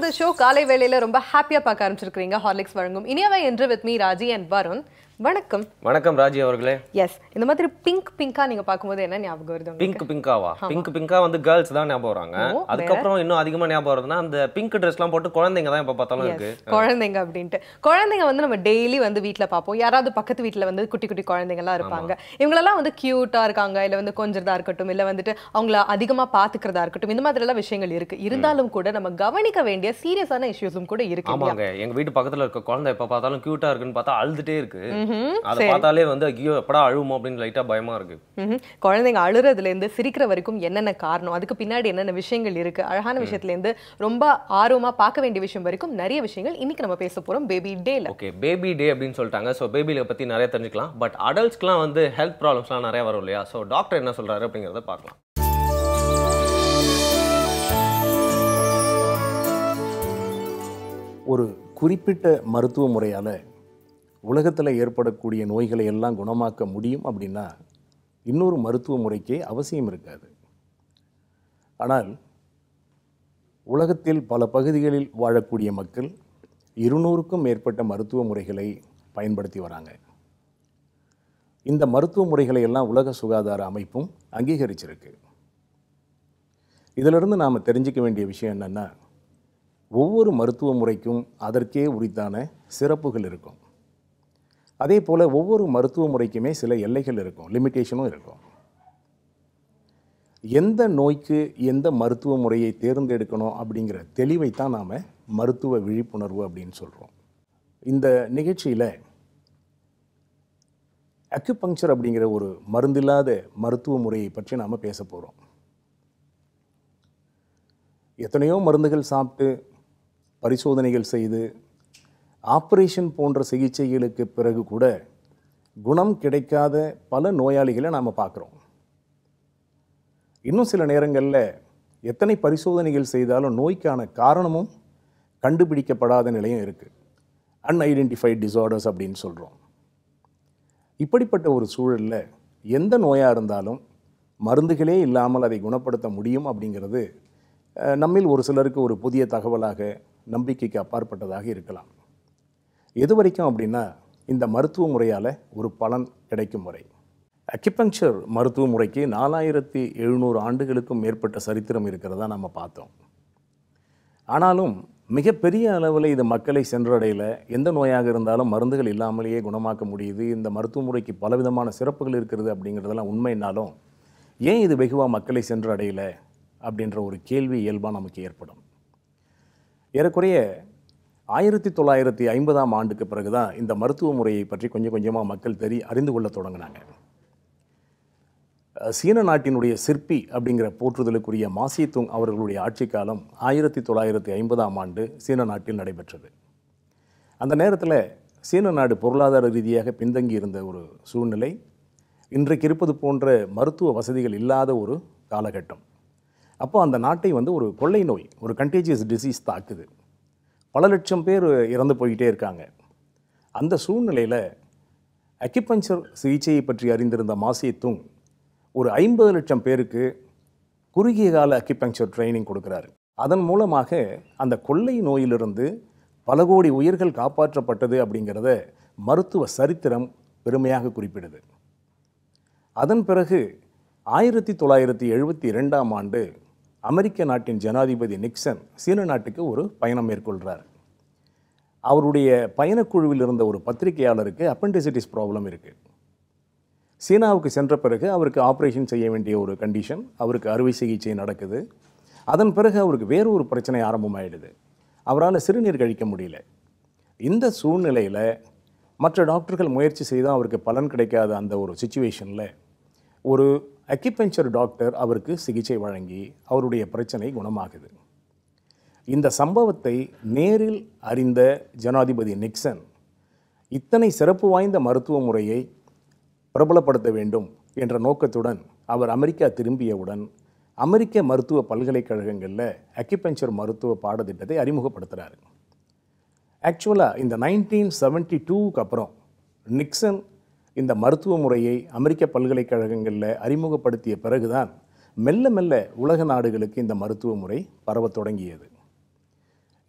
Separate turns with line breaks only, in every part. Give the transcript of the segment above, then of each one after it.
The show காலை வேளையில ரொம்ப ஹாப்பியா பார்க்க ஆரம்பிச்சிருக்கீங்க ஹார்லிக்ஸ் வழங்கும் இனியவை என்று with me Raji and Varun வணக்கம்
வணக்கம் ராஜி அவர்களே
எஸ் இந்த மாதிரி பிங்க் பிங்கா நீங்க பார்க்கும்போது என்ன ஞாபகம் வருது உங்களுக்கு?
பிங்க் பிங்காவா பிங்க் பிங்கா வந்து கேர்ள்ஸ் தான் ஞாபகம் வராங்க
ஓ,
அதுக்கப்புறம் இன்னும் அதிகமா ஞாபகம் வருதுன்னா அந்த பிங்க் ட்ரெஸ்லாம் போட்டு குழந்தைங்க தான் எப்ப பார்த்தாலும்
Yes,
இருக்கு
குழந்தைங்க அப்படின்ட்டு குழந்தைங்க வந்து நம்ம டெய்லி வந்து வீட்ல பார்ப்போம் யாராவது பக்கத்து வீட்ல வந்து குட்டி குட்டி குழந்தைங்கலாம் இருப்பாங்க இவங்களெல்லாம் வந்து கியூட்டா இருக்காங்க இல்ல வந்து கொஞ்சறதா இருக்கட்டும் இல்ல வந்துட்டு அவங்கள அதிகமா பாத்துக்கிறதா இருக்கட்டும் இந்த மாதிரி எல்லாம் விஷயங்கள் இருக்கு இருந்தாலும் கூட நம்ம கவனிக்க வேண்டிய சீரியஸான இஷ்யூஸும் கூட இருக்கு இல்லையா?
ஆமாங்க எங்க வீட்டு பக்கத்துல இருக்க குழந்தை எப்ப பார்த்தாலும் கியூட்டா இருக்குன்னு பார்த்தா அழுதுட்டே இருக்கு
ம்ஹும்.
அதை
சரி.
பார்த்தாலே வந்து ஐயோ எப்படா அழுவோம் அப்படின்னு லைட்டா பயமா இருக்கு
ம்ஹும். குழந்தைங்க அழுறதுல இருந்து சிரிக்கிற வரைக்கும் என்னென்ன காரணம் அதுக்கு பின்னாடி என்னென்ன விஷயங்கள் இருக்கு அழகான விஷயத்துல இருந்து ரொம்ப ஆர்வமா பார்க்க வேண்டிய விஷயம் வரைக்கும் நிறைய விஷயங்கள் இன்னைக்கு நம்ம பேச போறோம் பேபி டேல
ஓகே பேபி டே அப்படின்னு சொல்லிட்டாங்க ஸோ பேபில பத்தி நிறைய தெரிஞ்சுக்கலாம் பட் அடல்ட்ஸ்க்குலாம் வந்து ஹெல்த் ப்ராப்ளம்ஸ்லாம் நிறைய வரும் இல்லையா ஸோ டாக்டர் என்ன சொல்றாரு அப்படிங்கறத பார்க்கலாம்
ஒரு குறிப்பிட்ட மருத்துவ முறையால் உலகத்தில் ஏற்படக்கூடிய நோய்களை எல்லாம் குணமாக்க முடியும் அப்படின்னா இன்னொரு மருத்துவ முறைக்கே அவசியம் இருக்காது ஆனால் உலகத்தில் பல பகுதிகளில் வாழக்கூடிய மக்கள் இருநூறுக்கும் மேற்பட்ட மருத்துவ முறைகளை பயன்படுத்தி வராங்க இந்த மருத்துவ முறைகளை எல்லாம் உலக சுகாதார அமைப்பும் அங்கீகரிச்சிருக்கு இதிலிருந்து நாம் தெரிஞ்சுக்க வேண்டிய விஷயம் என்னென்னா ஒவ்வொரு மருத்துவ முறைக்கும் அதற்கே உரித்தான சிறப்புகள் இருக்கும் அதே போல் ஒவ்வொரு மருத்துவ முறைக்குமே சில எல்லைகள் இருக்கும் லிமிட்டேஷனும் இருக்கும் எந்த நோய்க்கு எந்த மருத்துவ முறையை தேர்ந்தெடுக்கணும் அப்படிங்கிற தெளிவை தான் நாம் மருத்துவ விழிப்புணர்வு அப்படின்னு சொல்கிறோம் இந்த நிகழ்ச்சியில் அக்குபங்க்சர் அப்படிங்கிற ஒரு மருந்தில்லாத மருத்துவ முறையை பற்றி நாம் பேச போகிறோம் எத்தனையோ மருந்துகள் சாப்பிட்டு பரிசோதனைகள் செய்து ஆப்ரேஷன் போன்ற சிகிச்சைகளுக்கு பிறகு கூட குணம் கிடைக்காத பல நோயாளிகளை நாம் பார்க்குறோம் இன்னும் சில நேரங்களில் எத்தனை பரிசோதனைகள் செய்தாலும் நோய்க்கான காரணமும் கண்டுபிடிக்கப்படாத நிலையும் இருக்குது அன்ஐடென்டிஃபைட் டிசார்டர்ஸ் அப்படின்னு சொல்கிறோம் இப்படிப்பட்ட ஒரு சூழலில் எந்த நோயாக இருந்தாலும் மருந்துகளே இல்லாமல் அதை குணப்படுத்த முடியும் அப்படிங்கிறது அஹ், நம்மில் ஒரு சிலருக்கு ஒரு புதிய தகவலாக நம்பிக்கைக்கு அப்பாற்பட்டதாக இருக்கலாம் எது வரைக்கும் அப்படின்னா இந்த மருத்துவ முறையால் ஒரு பலன் கிடைக்கும் முறை அக்கிபங்க்சர் மருத்துவ முறைக்கு நாலாயிரத்தி எழுநூறு ஆண்டுகளுக்கும் மேற்பட்ட சரித்திரம் இருக்கிறதா நம்ம பார்த்தோம் ஆனாலும் மிகப்பெரிய அளவில் இது மக்களை சென்றடையல எந்த நோயாக இருந்தாலும் மருந்துகள் இல்லாமலேயே குணமாக்க முடியுது இந்த மருத்துவ முறைக்கு பலவிதமான சிறப்புகள் இருக்கிறது அப்படிங்கிறதெல்லாம் உண்மைனாலும் ஏன் இது வெகுவாக மக்களை சென்றடையல அப்படின்ற ஒரு கேள்வி இயல்பாக நமக்கு ஏற்படும் ஏறக்குறைய ஆயிரத்தி தொள்ளாயிரத்தி ஐம்பதாம் ஆண்டுக்கு பிறகு தான் இந்த மருத்துவ முறையை பற்றி கொஞ்சம் கொஞ்சமாக மக்கள் தெரி அறிந்து கொள்ள தொடங்கினாங்க அஹ் சீன நாட்டினுடைய சிற்பி அப்படிங்கிற போற்றுதலுக்குரிய மாசித்துங் அவர்களுடைய ஆட்சி காலம் ஆயிரத்தி தொள்ளாயிரத்தி ஐம்பதாம் ஆண்டு சீன நாட்டில் நடைபெற்றது அந்த நேரத்தில் சீன நாடு பொருளாதார ரீதியாக பின்தங்கி இருந்த ஒரு சூழ்நிலை இன்றைக்கு இருப்பது போன்ற மருத்துவ வசதிகள் இல்லாத ஒரு காலகட்டம் அப்போ அந்த நாட்டை வந்து ஒரு கொள்ளை நோய் ஒரு கண்டேஜியஸ் டிசீஸ் தாக்குது பல லட்சம் பேர் இறந்து போய்கிட்டே இருக்காங்க அந்த சூழ்நிலையில் அக்கிபஞ்சர் சிகிச்சையை பற்றி அறிந்திருந்த மாசித்துங் ஒரு ஐம்பது லட்சம் பேருக்கு குறுகிய கால அக்கிபங்க்சர் ட்ரைனிங் கொடுக்குறாரு அதன் மூலமாக அந்த கொள்ளை நோயிலிருந்து பல கோடி உயிர்கள் காப்பாற்றப்பட்டது அப்படிங்கிறத மருத்துவ சரித்திரம் பெருமையாக குறிப்பிடுது அதன் பிறகு ஆயிரத்தி தொள்ளாயிரத்தி எழுபத்தி ரெண்டாம் ஆண்டு அமெரிக்க நாட்டின் ஜனாதிபதி நிக்சன் சீன நாட்டுக்கு ஒரு பயணம் மேற்கொள்கிறார் அவருடைய பயணக்குழுவில் இருந்த ஒரு பத்திரிகையாளருக்கு அப்பெண்டிசிட்டிஸ் ப்ராப்ளம் இருக்குது சீனாவுக்கு சென்ற பிறகு அவருக்கு ஆப்ரேஷன் செய்ய வேண்டிய ஒரு கண்டிஷன் அவருக்கு அறுவை சிகிச்சை நடக்குது அதன் பிறகு அவருக்கு வேறு ஒரு பிரச்சனை ஆரம்பமாயிடுது அவரால் சிறுநீர் கழிக்க முடியல இந்த சூழ்நிலையில் மற்ற டாக்டர்கள் முயற்சி செய்தும் அவருக்கு பலன் கிடைக்காத அந்த ஒரு சுச்சுவேஷனில் ஒரு அக்கிபெஞ்சர் டாக்டர் அவருக்கு சிகிச்சை வழங்கி அவருடைய பிரச்சனை குணமாகுது இந்த சம்பவத்தை நேரில் அறிந்த ஜனாதிபதி நிக்சன் இத்தனை சிறப்பு வாய்ந்த மருத்துவ முறையை பிரபலப்படுத்த வேண்டும் என்ற நோக்கத்துடன் அவர் அமெரிக்கா திரும்பியவுடன் அமெரிக்க மருத்துவ பல்கலைக்கழகங்களில் அக்கிபெஞ்சர் மருத்துவ பாடத்திட்டத்தை அறிமுகப்படுத்துகிறாரு ஆக்சுவலாக இந்த நைன்டீன் செவன்ட்டி டூக்கு அப்புறம் நிக்சன் இந்த மருத்துவ முறையை அமெரிக்க பல்கலைக்கழகங்களில் அறிமுகப்படுத்திய பிறகுதான் மெல்ல மெல்ல உலக நாடுகளுக்கு இந்த மருத்துவ முறை பரவத் தொடங்கியது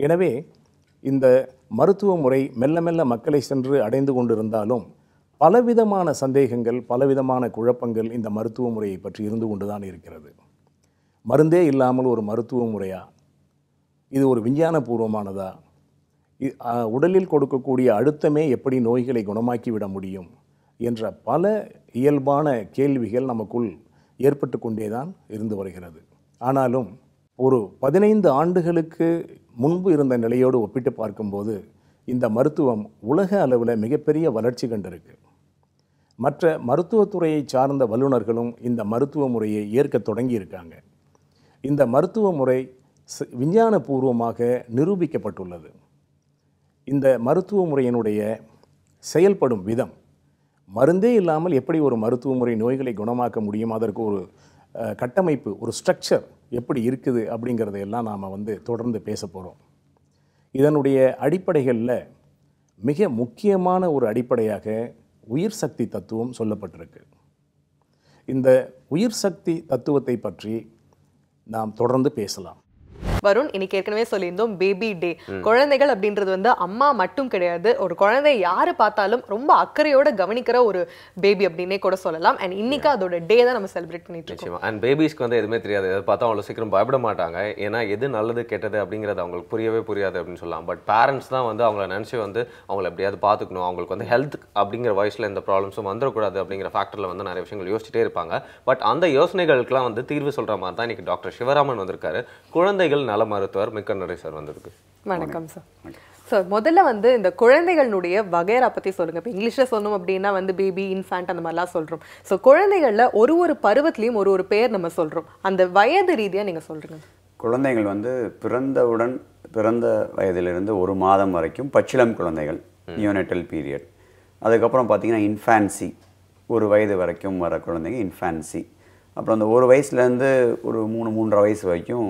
எனவே இந்த மருத்துவ முறை மெல்ல மெல்ல மக்களை சென்று அடைந்து கொண்டிருந்தாலும் பலவிதமான சந்தேகங்கள் பலவிதமான குழப்பங்கள் இந்த மருத்துவ முறையை பற்றி இருந்து கொண்டுதான் இருக்கிறது மருந்தே இல்லாமல் ஒரு மருத்துவ முறையா இது ஒரு விஞ்ஞானபூர்வமானதா இ- அ, உடலில் கொடுக்கக்கூடிய அழுத்தமே எப்படி நோய்களை குணமாக்கி விட முடியும் என்ற பல இயல்பான கேள்விகள் நமக்குள் ஏற்பட்டு கொண்டே தான் இருந்து வருகிறது ஆனாலும் ஒரு பதினைந்து ஆண்டுகளுக்கு முன்பு இருந்த நிலையோடு ஒப்பிட்டு பார்க்கும்போது இந்த மருத்துவம் உலக அளவில் மிகப்பெரிய வளர்ச்சி கண்டிருக்கு மற்ற மருத்துவத்துறையை சார்ந்த வல்லுநர்களும் இந்த மருத்துவ முறையை ஏற்க தொடங்கியிருக்காங்க இந்த மருத்துவ முறை ச- விஞ்ஞானபூர்வமாக நிரூபிக்கப்பட்டுள்ளது இந்த மருத்துவ முறையினுடைய செயல்படும் விதம் மருந்தே இல்லாமல் எப்படி ஒரு மருத்துவ முறை நோய்களை குணமாக்க முடியும் அதற்கு ஒரு அஹ், கட்டமைப்பு ஒரு ஸ்ட்ரக்சர் எப்படி இருக்குது அப்படிங்கிறதையெல்லாம் நாம் வந்து தொடர்ந்து பேச போகிறோம் இதனுடைய அடிப்படைகளில் மிக முக்கியமான ஒரு அடிப்படையாக உயிர் சக்தி தத்துவம் சொல்லப்பட்டிருக்கு இந்த உயிர் சக்தி தத்துவத்தை பற்றி நாம் தொடர்ந்து பேசலாம்
வருண் இன்னைக்கு ஏற்கனவே சொல்லியிருந்தோம் பேபி டே குழந்தைகள் அப்படின்றது வந்து அம்மா மட்டும் கிடையாது ஒரு குழந்தை யாரு பார்த்தாலும் ரொம்ப அக்கறையோட கவனிக்கிற ஒரு பேபி அப்படின்னே கூட சொல்லலாம் அண்ட் இன்னைக்கு அதோட டே தான் நம்ம செலிப்ரேட் பண்ணிட்டு இருக்கோம்
நிச்சயமா அண்ட் பேபிஸ்க்கு வந்து எதுவுமே தெரியாது எதை பார்த்தா அவ்வளோ சீக்கிரம் பயப்பட மாட்டாங்க ஏன்னா எது நல்லது கெட்டது அப்படிங்கிறது அவங்களுக்கு புரியவே புரியாது அப்படின்னு சொல்லலாம் பட் பேரண்ட்ஸ் தான் வந்து அவங்கள நினச்சி வந்து அவங்கள எப்படியாவது பார்த்துக்கணும் அவங்களுக்கு வந்து ஹெல்த் அப்படிங்கிற வயசில் எந்த ப்ராப்ளம்ஸும் வந்துடக்கூடாது அப்படிங்கிற ஃபேக்டரில் வந்து நிறைய விஷயங்கள் யோசிச்சுட்டே இருப்பாங்க பட் அந்த யோசனைகளுக்கெல்லாம் வந்து தீர்வு சொல்கிற மாதிரி தான் இன்னைக்கு டாக்டர் சிவராமன் வந்திருக்காரு குழந்தைகள் நல மருத்துவர் மிக்க நன்றி சார் வந்திருக்கு
வணக்கம் சார் சார் முதல்ல வந்து இந்த குழந்தைகளுடைய வகைரா பத்தி சொல்லுங்க இப்போ இங்கிலீஷ்ல சொல்லணும் அப்படின்னா வந்து பேபி இன்ஃபேண்ட் அந்த மாதிரிலாம் சொல்றோம் ஸோ குழந்தைகள்ல ஒரு ஒரு பருவத்திலையும் ஒரு ஒரு பேர் நம்ம சொல்றோம் அந்த வயது ரீதியா நீங்க சொல்றீங்க
குழந்தைகள் வந்து பிறந்தவுடன் பிறந்த வயதிலிருந்து ஒரு மாதம் வரைக்கும் பச்சிளம் குழந்தைகள் நியோனெட்டல் பீரியட் அதுக்கப்புறம் பார்த்தீங்கன்னா இன்ஃபான்சி ஒரு வயது வரைக்கும் வர குழந்தைங்க இன்ஃபான்சி அப்புறம் அந்த ஒரு வயசுலேருந்து ஒரு மூணு மூன்றரை வயசு வரைக்கும்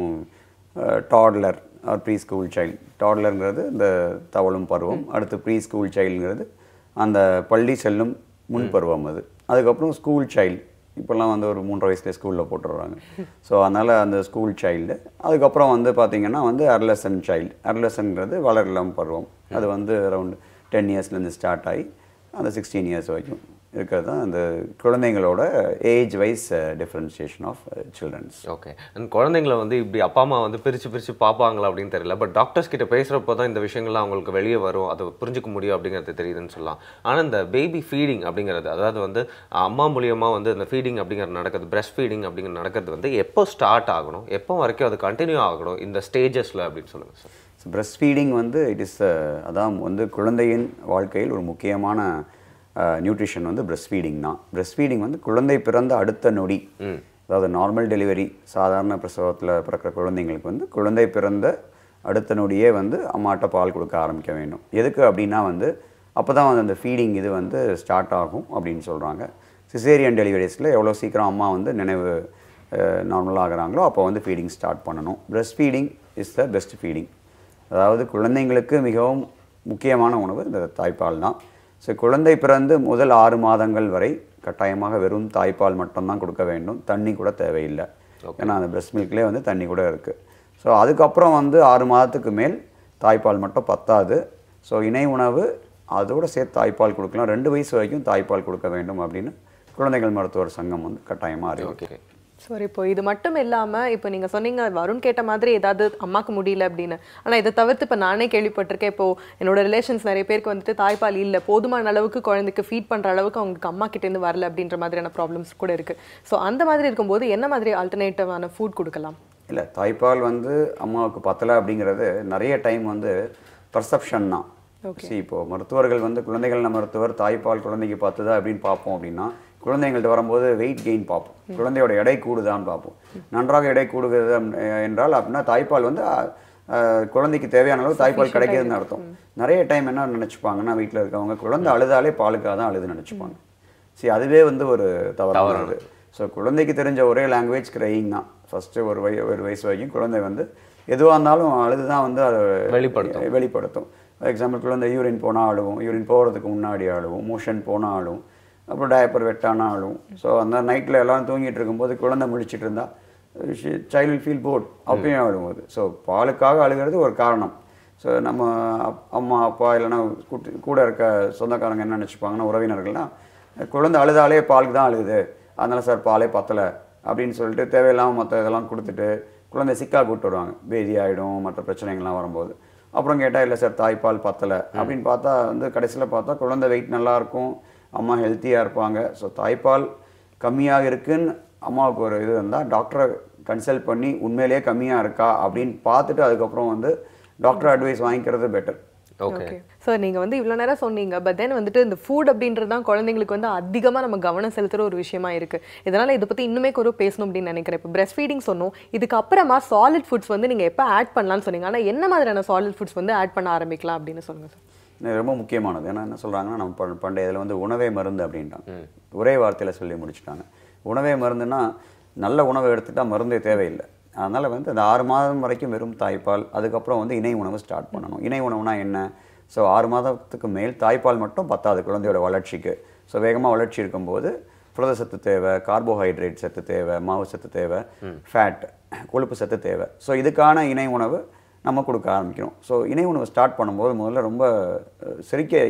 toddler or pre school child டாட்லருங்கிறது இந்த தவழும் பருவம் அடுத்து ப்ரீ ஸ்கூல் சைல்டுங்கிறது அந்த பள்ளி செல்லும் முன் பருவம் அது அதுக்கப்புறம் ஸ்கூல் சைல்டு இப்போல்லாம் வந்து ஒரு மூன்றரை வயசுல ஸ்கூலில் போட்டுடுறாங்க ஸோ அதனால் அந்த ஸ்கூல் சைல்டு அதுக்கப்புறம் வந்து பார்த்திங்கன்னா வந்து அர்லசன் சைல்டு அர்லசன்ங்கிறது வளரிளம் பருவம் அது வந்து அரௌண்ட் டென் இயர்ஸ்லேருந்து ஸ்டார்ட் ஆகி அந்த சிக்ஸ்டீன் இயர்ஸ் வரைக்கும் இருக்கிறது தான் அந்த குழந்தைங்களோட age wise differentiation of childrens
okay and குழந்தைங்கள வந்து இப்படி அப்பா அம்மா வந்து பிரித்து பிரித்து பார்ப்பாங்களா அப்படின்னு தெரியல பட் டாக்டர்ஸ் கிட்ட பேசுகிறப்போ தான் இந்த விஷயங்கள்லாம் அவங்களுக்கு வெளியே வரும் அதை புரிஞ்சுக்க முடியும் அப்படிங்கிறது தெரியுதுன்னு சொல்லலாம் ஆனால் இந்த பேபி ஃபீடிங் அப்படிங்கிறது அதாவது வந்து அம்மா மூலியமாக வந்து இந்த ஃபீடிங் அப்படிங்கிறது நடக்குது பிரஸ்ட் ஃபீடிங் அப்படிங்கிறது நடக்கிறது வந்து எப்போ ஸ்டார்ட் ஆகணும் எப்போ வரைக்கும் அது கண்டினியூ ஆகணும் இந்த ஸ்டேஜஸில் அப்படின்னு சொல்லுங்கள் சார்
ஸோ பிரஸ்ட் ஃபீடிங் வந்து இட் இஸ் அதான் வந்து குழந்தையின் வாழ்க்கையில் ஒரு முக்கியமான நியூட்ரிஷன் வந்து பிரஸ்ட் ஃபீடிங் தான் பிரஸ்ட் ஃபீடிங் வந்து குழந்தை பிறந்த அடுத்த நொடி அதாவது நார்மல் டெலிவரி சாதாரண பிரசவத்தில் பிறக்கிற குழந்தைங்களுக்கு வந்து குழந்தை பிறந்த அடுத்த நொடியே வந்து அம்மாட்ட பால் கொடுக்க ஆரம்பிக்க வேண்டும் எதுக்கு அப்படின்னா வந்து அப்போ தான் வந்து அந்த ஃபீடிங் இது வந்து ஸ்டார்ட் ஆகும் அப்படின்னு சொல்கிறாங்க சிசேரியன் டெலிவரிஸில் எவ்வளோ சீக்கிரம் அம்மா வந்து நினைவு நார்மலாக ஆகுறாங்களோ அப்போ வந்து ஃபீடிங் ஸ்டார்ட் பண்ணணும் breast feeding is the best feeding அதாவது குழந்தைங்களுக்கு மிகவும் முக்கியமான உணவு இந்த தாய்ப்பால் தான் ஸோ குழந்தை பிறந்து முதல் ஆறு மாதங்கள் வரை கட்டாயமாக வெறும் தாய்ப்பால் மட்டும்தான் கொடுக்க வேண்டும் தண்ணி கூட தேவையில்லை ஏன்னா அந்த பிரஸ்ட் மில்க்லேயே வந்து தண்ணி கூட இருக்குது ஸோ அதுக்கப்புறம் வந்து ஆறு மாதத்துக்கு மேல் தாய்ப்பால் மட்டும் பத்தாது ஸோ இணை உணவு அதோட சேர்த்து தாய்ப்பால் கொடுக்கலாம் ரெண்டு வயசு வரைக்கும் தாய்ப்பால் கொடுக்க வேண்டும் அப்படின்னு குழந்தைகள் மருத்துவர் சங்கம் வந்து கட்டாயமாக அறிவிக்கும்
ஓகே
சார் இப்போ இது மட்டும் இல்லாம இப்போ நீங்க சொன்னீங்க வருண் கேட்ட மாதிரி ஏதாவது அம்மாக்கு முடியல அப்படின்னு ஆனா இதை தவிர்த்து இப்போ நானே கேள்விப்பட்டிருக்கேன் இப்போ என்னோட ரிலேஷன்ஸ் நிறைய பேருக்கு வந்துட்டு தாய்ப்பால் இல்ல போதுமான அளவுக்கு குழந்தைக்கு ஃபீட் பண்ற அளவுக்கு அவங்களுக்கு அம்மா கிட்ட இருந்து வரல அப்படின்ற மாதிரியான ப்ராப்ளம்ஸ் கூட இருக்கு ஸோ அந்த மாதிரி இருக்கும்போது என்ன மாதிரி ஆல்டர்னேட்டிவான ஃபுட் கொடுக்கலாம்
இல்லை தாய்ப்பால் வந்து அம்மாவுக்கு பத்தலை அப்படிங்கிறது நிறைய டைம் வந்து பர்செப்ஷன் தான் சரி இப்போ மருத்துவர்கள் வந்து குழந்தைகள் மருத்துவர் தாய்ப்பால் குழந்தைக்கு பார்த்ததா அப்படின்னு பார்ப்போம் அப்படின்னா குழந்தைங்கள்ட்ட வரும்போது வெயிட் கெயின் பார்ப்போம் குழந்தையோட எடை கூடுதான்னு பார்ப்போம் நன்றாக எடை கூடுகிறது அப்~ என்றால் அப்படின்னா தாய்ப்பால் வந்து அஹ், அஹ், குழந்தைக்கு தேவையான அளவு தாய்ப்பால் கிடைக்குதுன்னு அர்த்தம் நிறைய டைம் என்ன நினச்சிப்பாங்கன்னா வீட்டில் இருக்கவங்க குழந்தை அழுதாலே பாலுக்காக தான் அழுது நினச்சிப்பாங்க சரி அதுவே வந்து ஒரு தவறானது ஸோ குழந்தைக்கு தெரிஞ்ச ஒரே லாங்குவேஜ் கிரையிங் தான் ஃபஸ்ட்டு ஒரு வய ஒரு வயசு வரைக்கும் குழந்தை வந்து எதுவாக இருந்தாலும் அழுது தான் வந்து அதை
வெளிப்படுத்தும்.
வெளிப்படுத்தும் எக்ஸாம்பிள் குழந்தை யூரின் போனால் அழுவும் யூரின் போகிறதுக்கு முன்னாடி அழுவும் மோஷன் போனால் அழுவும் அப்புறம் டயப்பர் வெட்டானா அழுவும் ஸோ அந்த நைட்டில் எல்லாரும் தூங்கிட்டு இருக்கும்போது குழந்தை முழிச்சிட்டு இருந்தா சைல்டு ஃபீல் போர்ட் அப்பயும் அழுவும் அது ஸோ பாலுக்காக அழுகிறது ஒரு காரணம் ஸோ நம்ம அப்- அம்மா அப்பா இல்லைன்னா கூட்டு கூட இருக்க சொந்தக்காரங்க என்ன நினச்சிப்பாங்கன்னா உறவினர்கள்லாம் குழந்தை அழுதாலே பாலுக்கு தான் அழுகுது அதனால சார் பாலே பத்தலை அப்படின்னு சொல்லிட்டு தேவையில்லாமல் மற்ற இதெல்லாம் கொடுத்துட்டு குழந்தை சிக்கா கூட்டு வருவாங்க பேதி ஆகிடும் மற்ற பிரச்சனைகள்லாம் வரும்போது அப்புறம் கேட்டால் இல்லை சார் தாய்ப்பால் பத்தலை அப்படின்னு பார்த்தா வந்து கடைசியில் பார்த்தா குழந்தை வெயிட் நல்லா இருக்கும் அம்மா ஹெல்த்தியாக இருப்பாங்க ஸோ தாய்ப்பால் கம்மியாக இருக்குன்னு அம்மாவுக்கு ஒரு இது இருந்தால் டாக்டரை கன்சல்ட் பண்ணி உண்மையிலேயே கம்மியாக இருக்கா அப்படின்னு பார்த்துட்டு அதுக்கப்புறம் வந்து டாக்டர் அட்வைஸ் வாங்கிக்கிறது பெட்டர்
ஓகே
ஓகே சார் நீங்க வந்து இவ்வளவு நேரம் சொன்னீங்க பட் தென் வந்துட்டு இந்த ஃபுட் அப்படின்றது தான் குழந்தைங்களுக்கு வந்து அதிகமா நம்ம கவனம் செலுத்துற ஒரு விஷயமா இருக்கு இதனால இதை பத்தி இன்னுமே கூட பேசணும் அப்படின்னு நினைக்கிறேன் இப்போ பிரஸ்ட் ஃபீடிங் சொன்னோம் இதுக்கு அப்புறமா சாலிட் ஃபுட்ஸ் வந்து நீங்க எப்போ ஆட் பண்ணலாம்னு சொன்னீங்க ஆனா என்ன மாதிரியான சாலிட் ஃபுட்ஸ் வந்து ஆட் பண்ண ஆரம்பிக்கலாம் அப்படின்னு சொல்லுங்க சார்
இது ரொம்ப முக்கியமானது ஏன்னா என்ன சொல்கிறாங்கன்னா நம்ம ப- பண்டைய இதில் வந்து உணவே மருந்து அப்படின்ட்டாங்க ஒரே வார்த்தையில் சொல்லி முடிச்சுட்டாங்க உணவே மருந்துன்னா நல்ல உணவை எடுத்துட்டா மருந்தே தேவையில்லை அதனால் வந்து அந்த ஆறு மாதம் வரைக்கும் வெறும் தாய்ப்பால் அதுக்கப்புறம் வந்து இணை உணவு ஸ்டார்ட் பண்ணணும் இணை உணவுனா என்ன ஸோ ஆறு மாதத்துக்கு மேல் தாய்ப்பால் மட்டும் பத்தாது குழந்தையோட வளர்ச்சிக்கு ஸோ வேகமாக வளர்ச்சி இருக்கும்போது புரத சத்து தேவை கார்போஹைட்ரேட் சத்து தேவை மாவு சத்து தேவை ஃபேட் கொழுப்பு சத்து தேவை ஸோ இதுக்கான இணை உணவு நம்ம கொடுக்க ஆரம்பிக்கிறோம் ஸோ இணை உணவு ஸ்டார்ட் பண்ணும்போது முதல்ல ரொம்ப அஹ், செரிக்க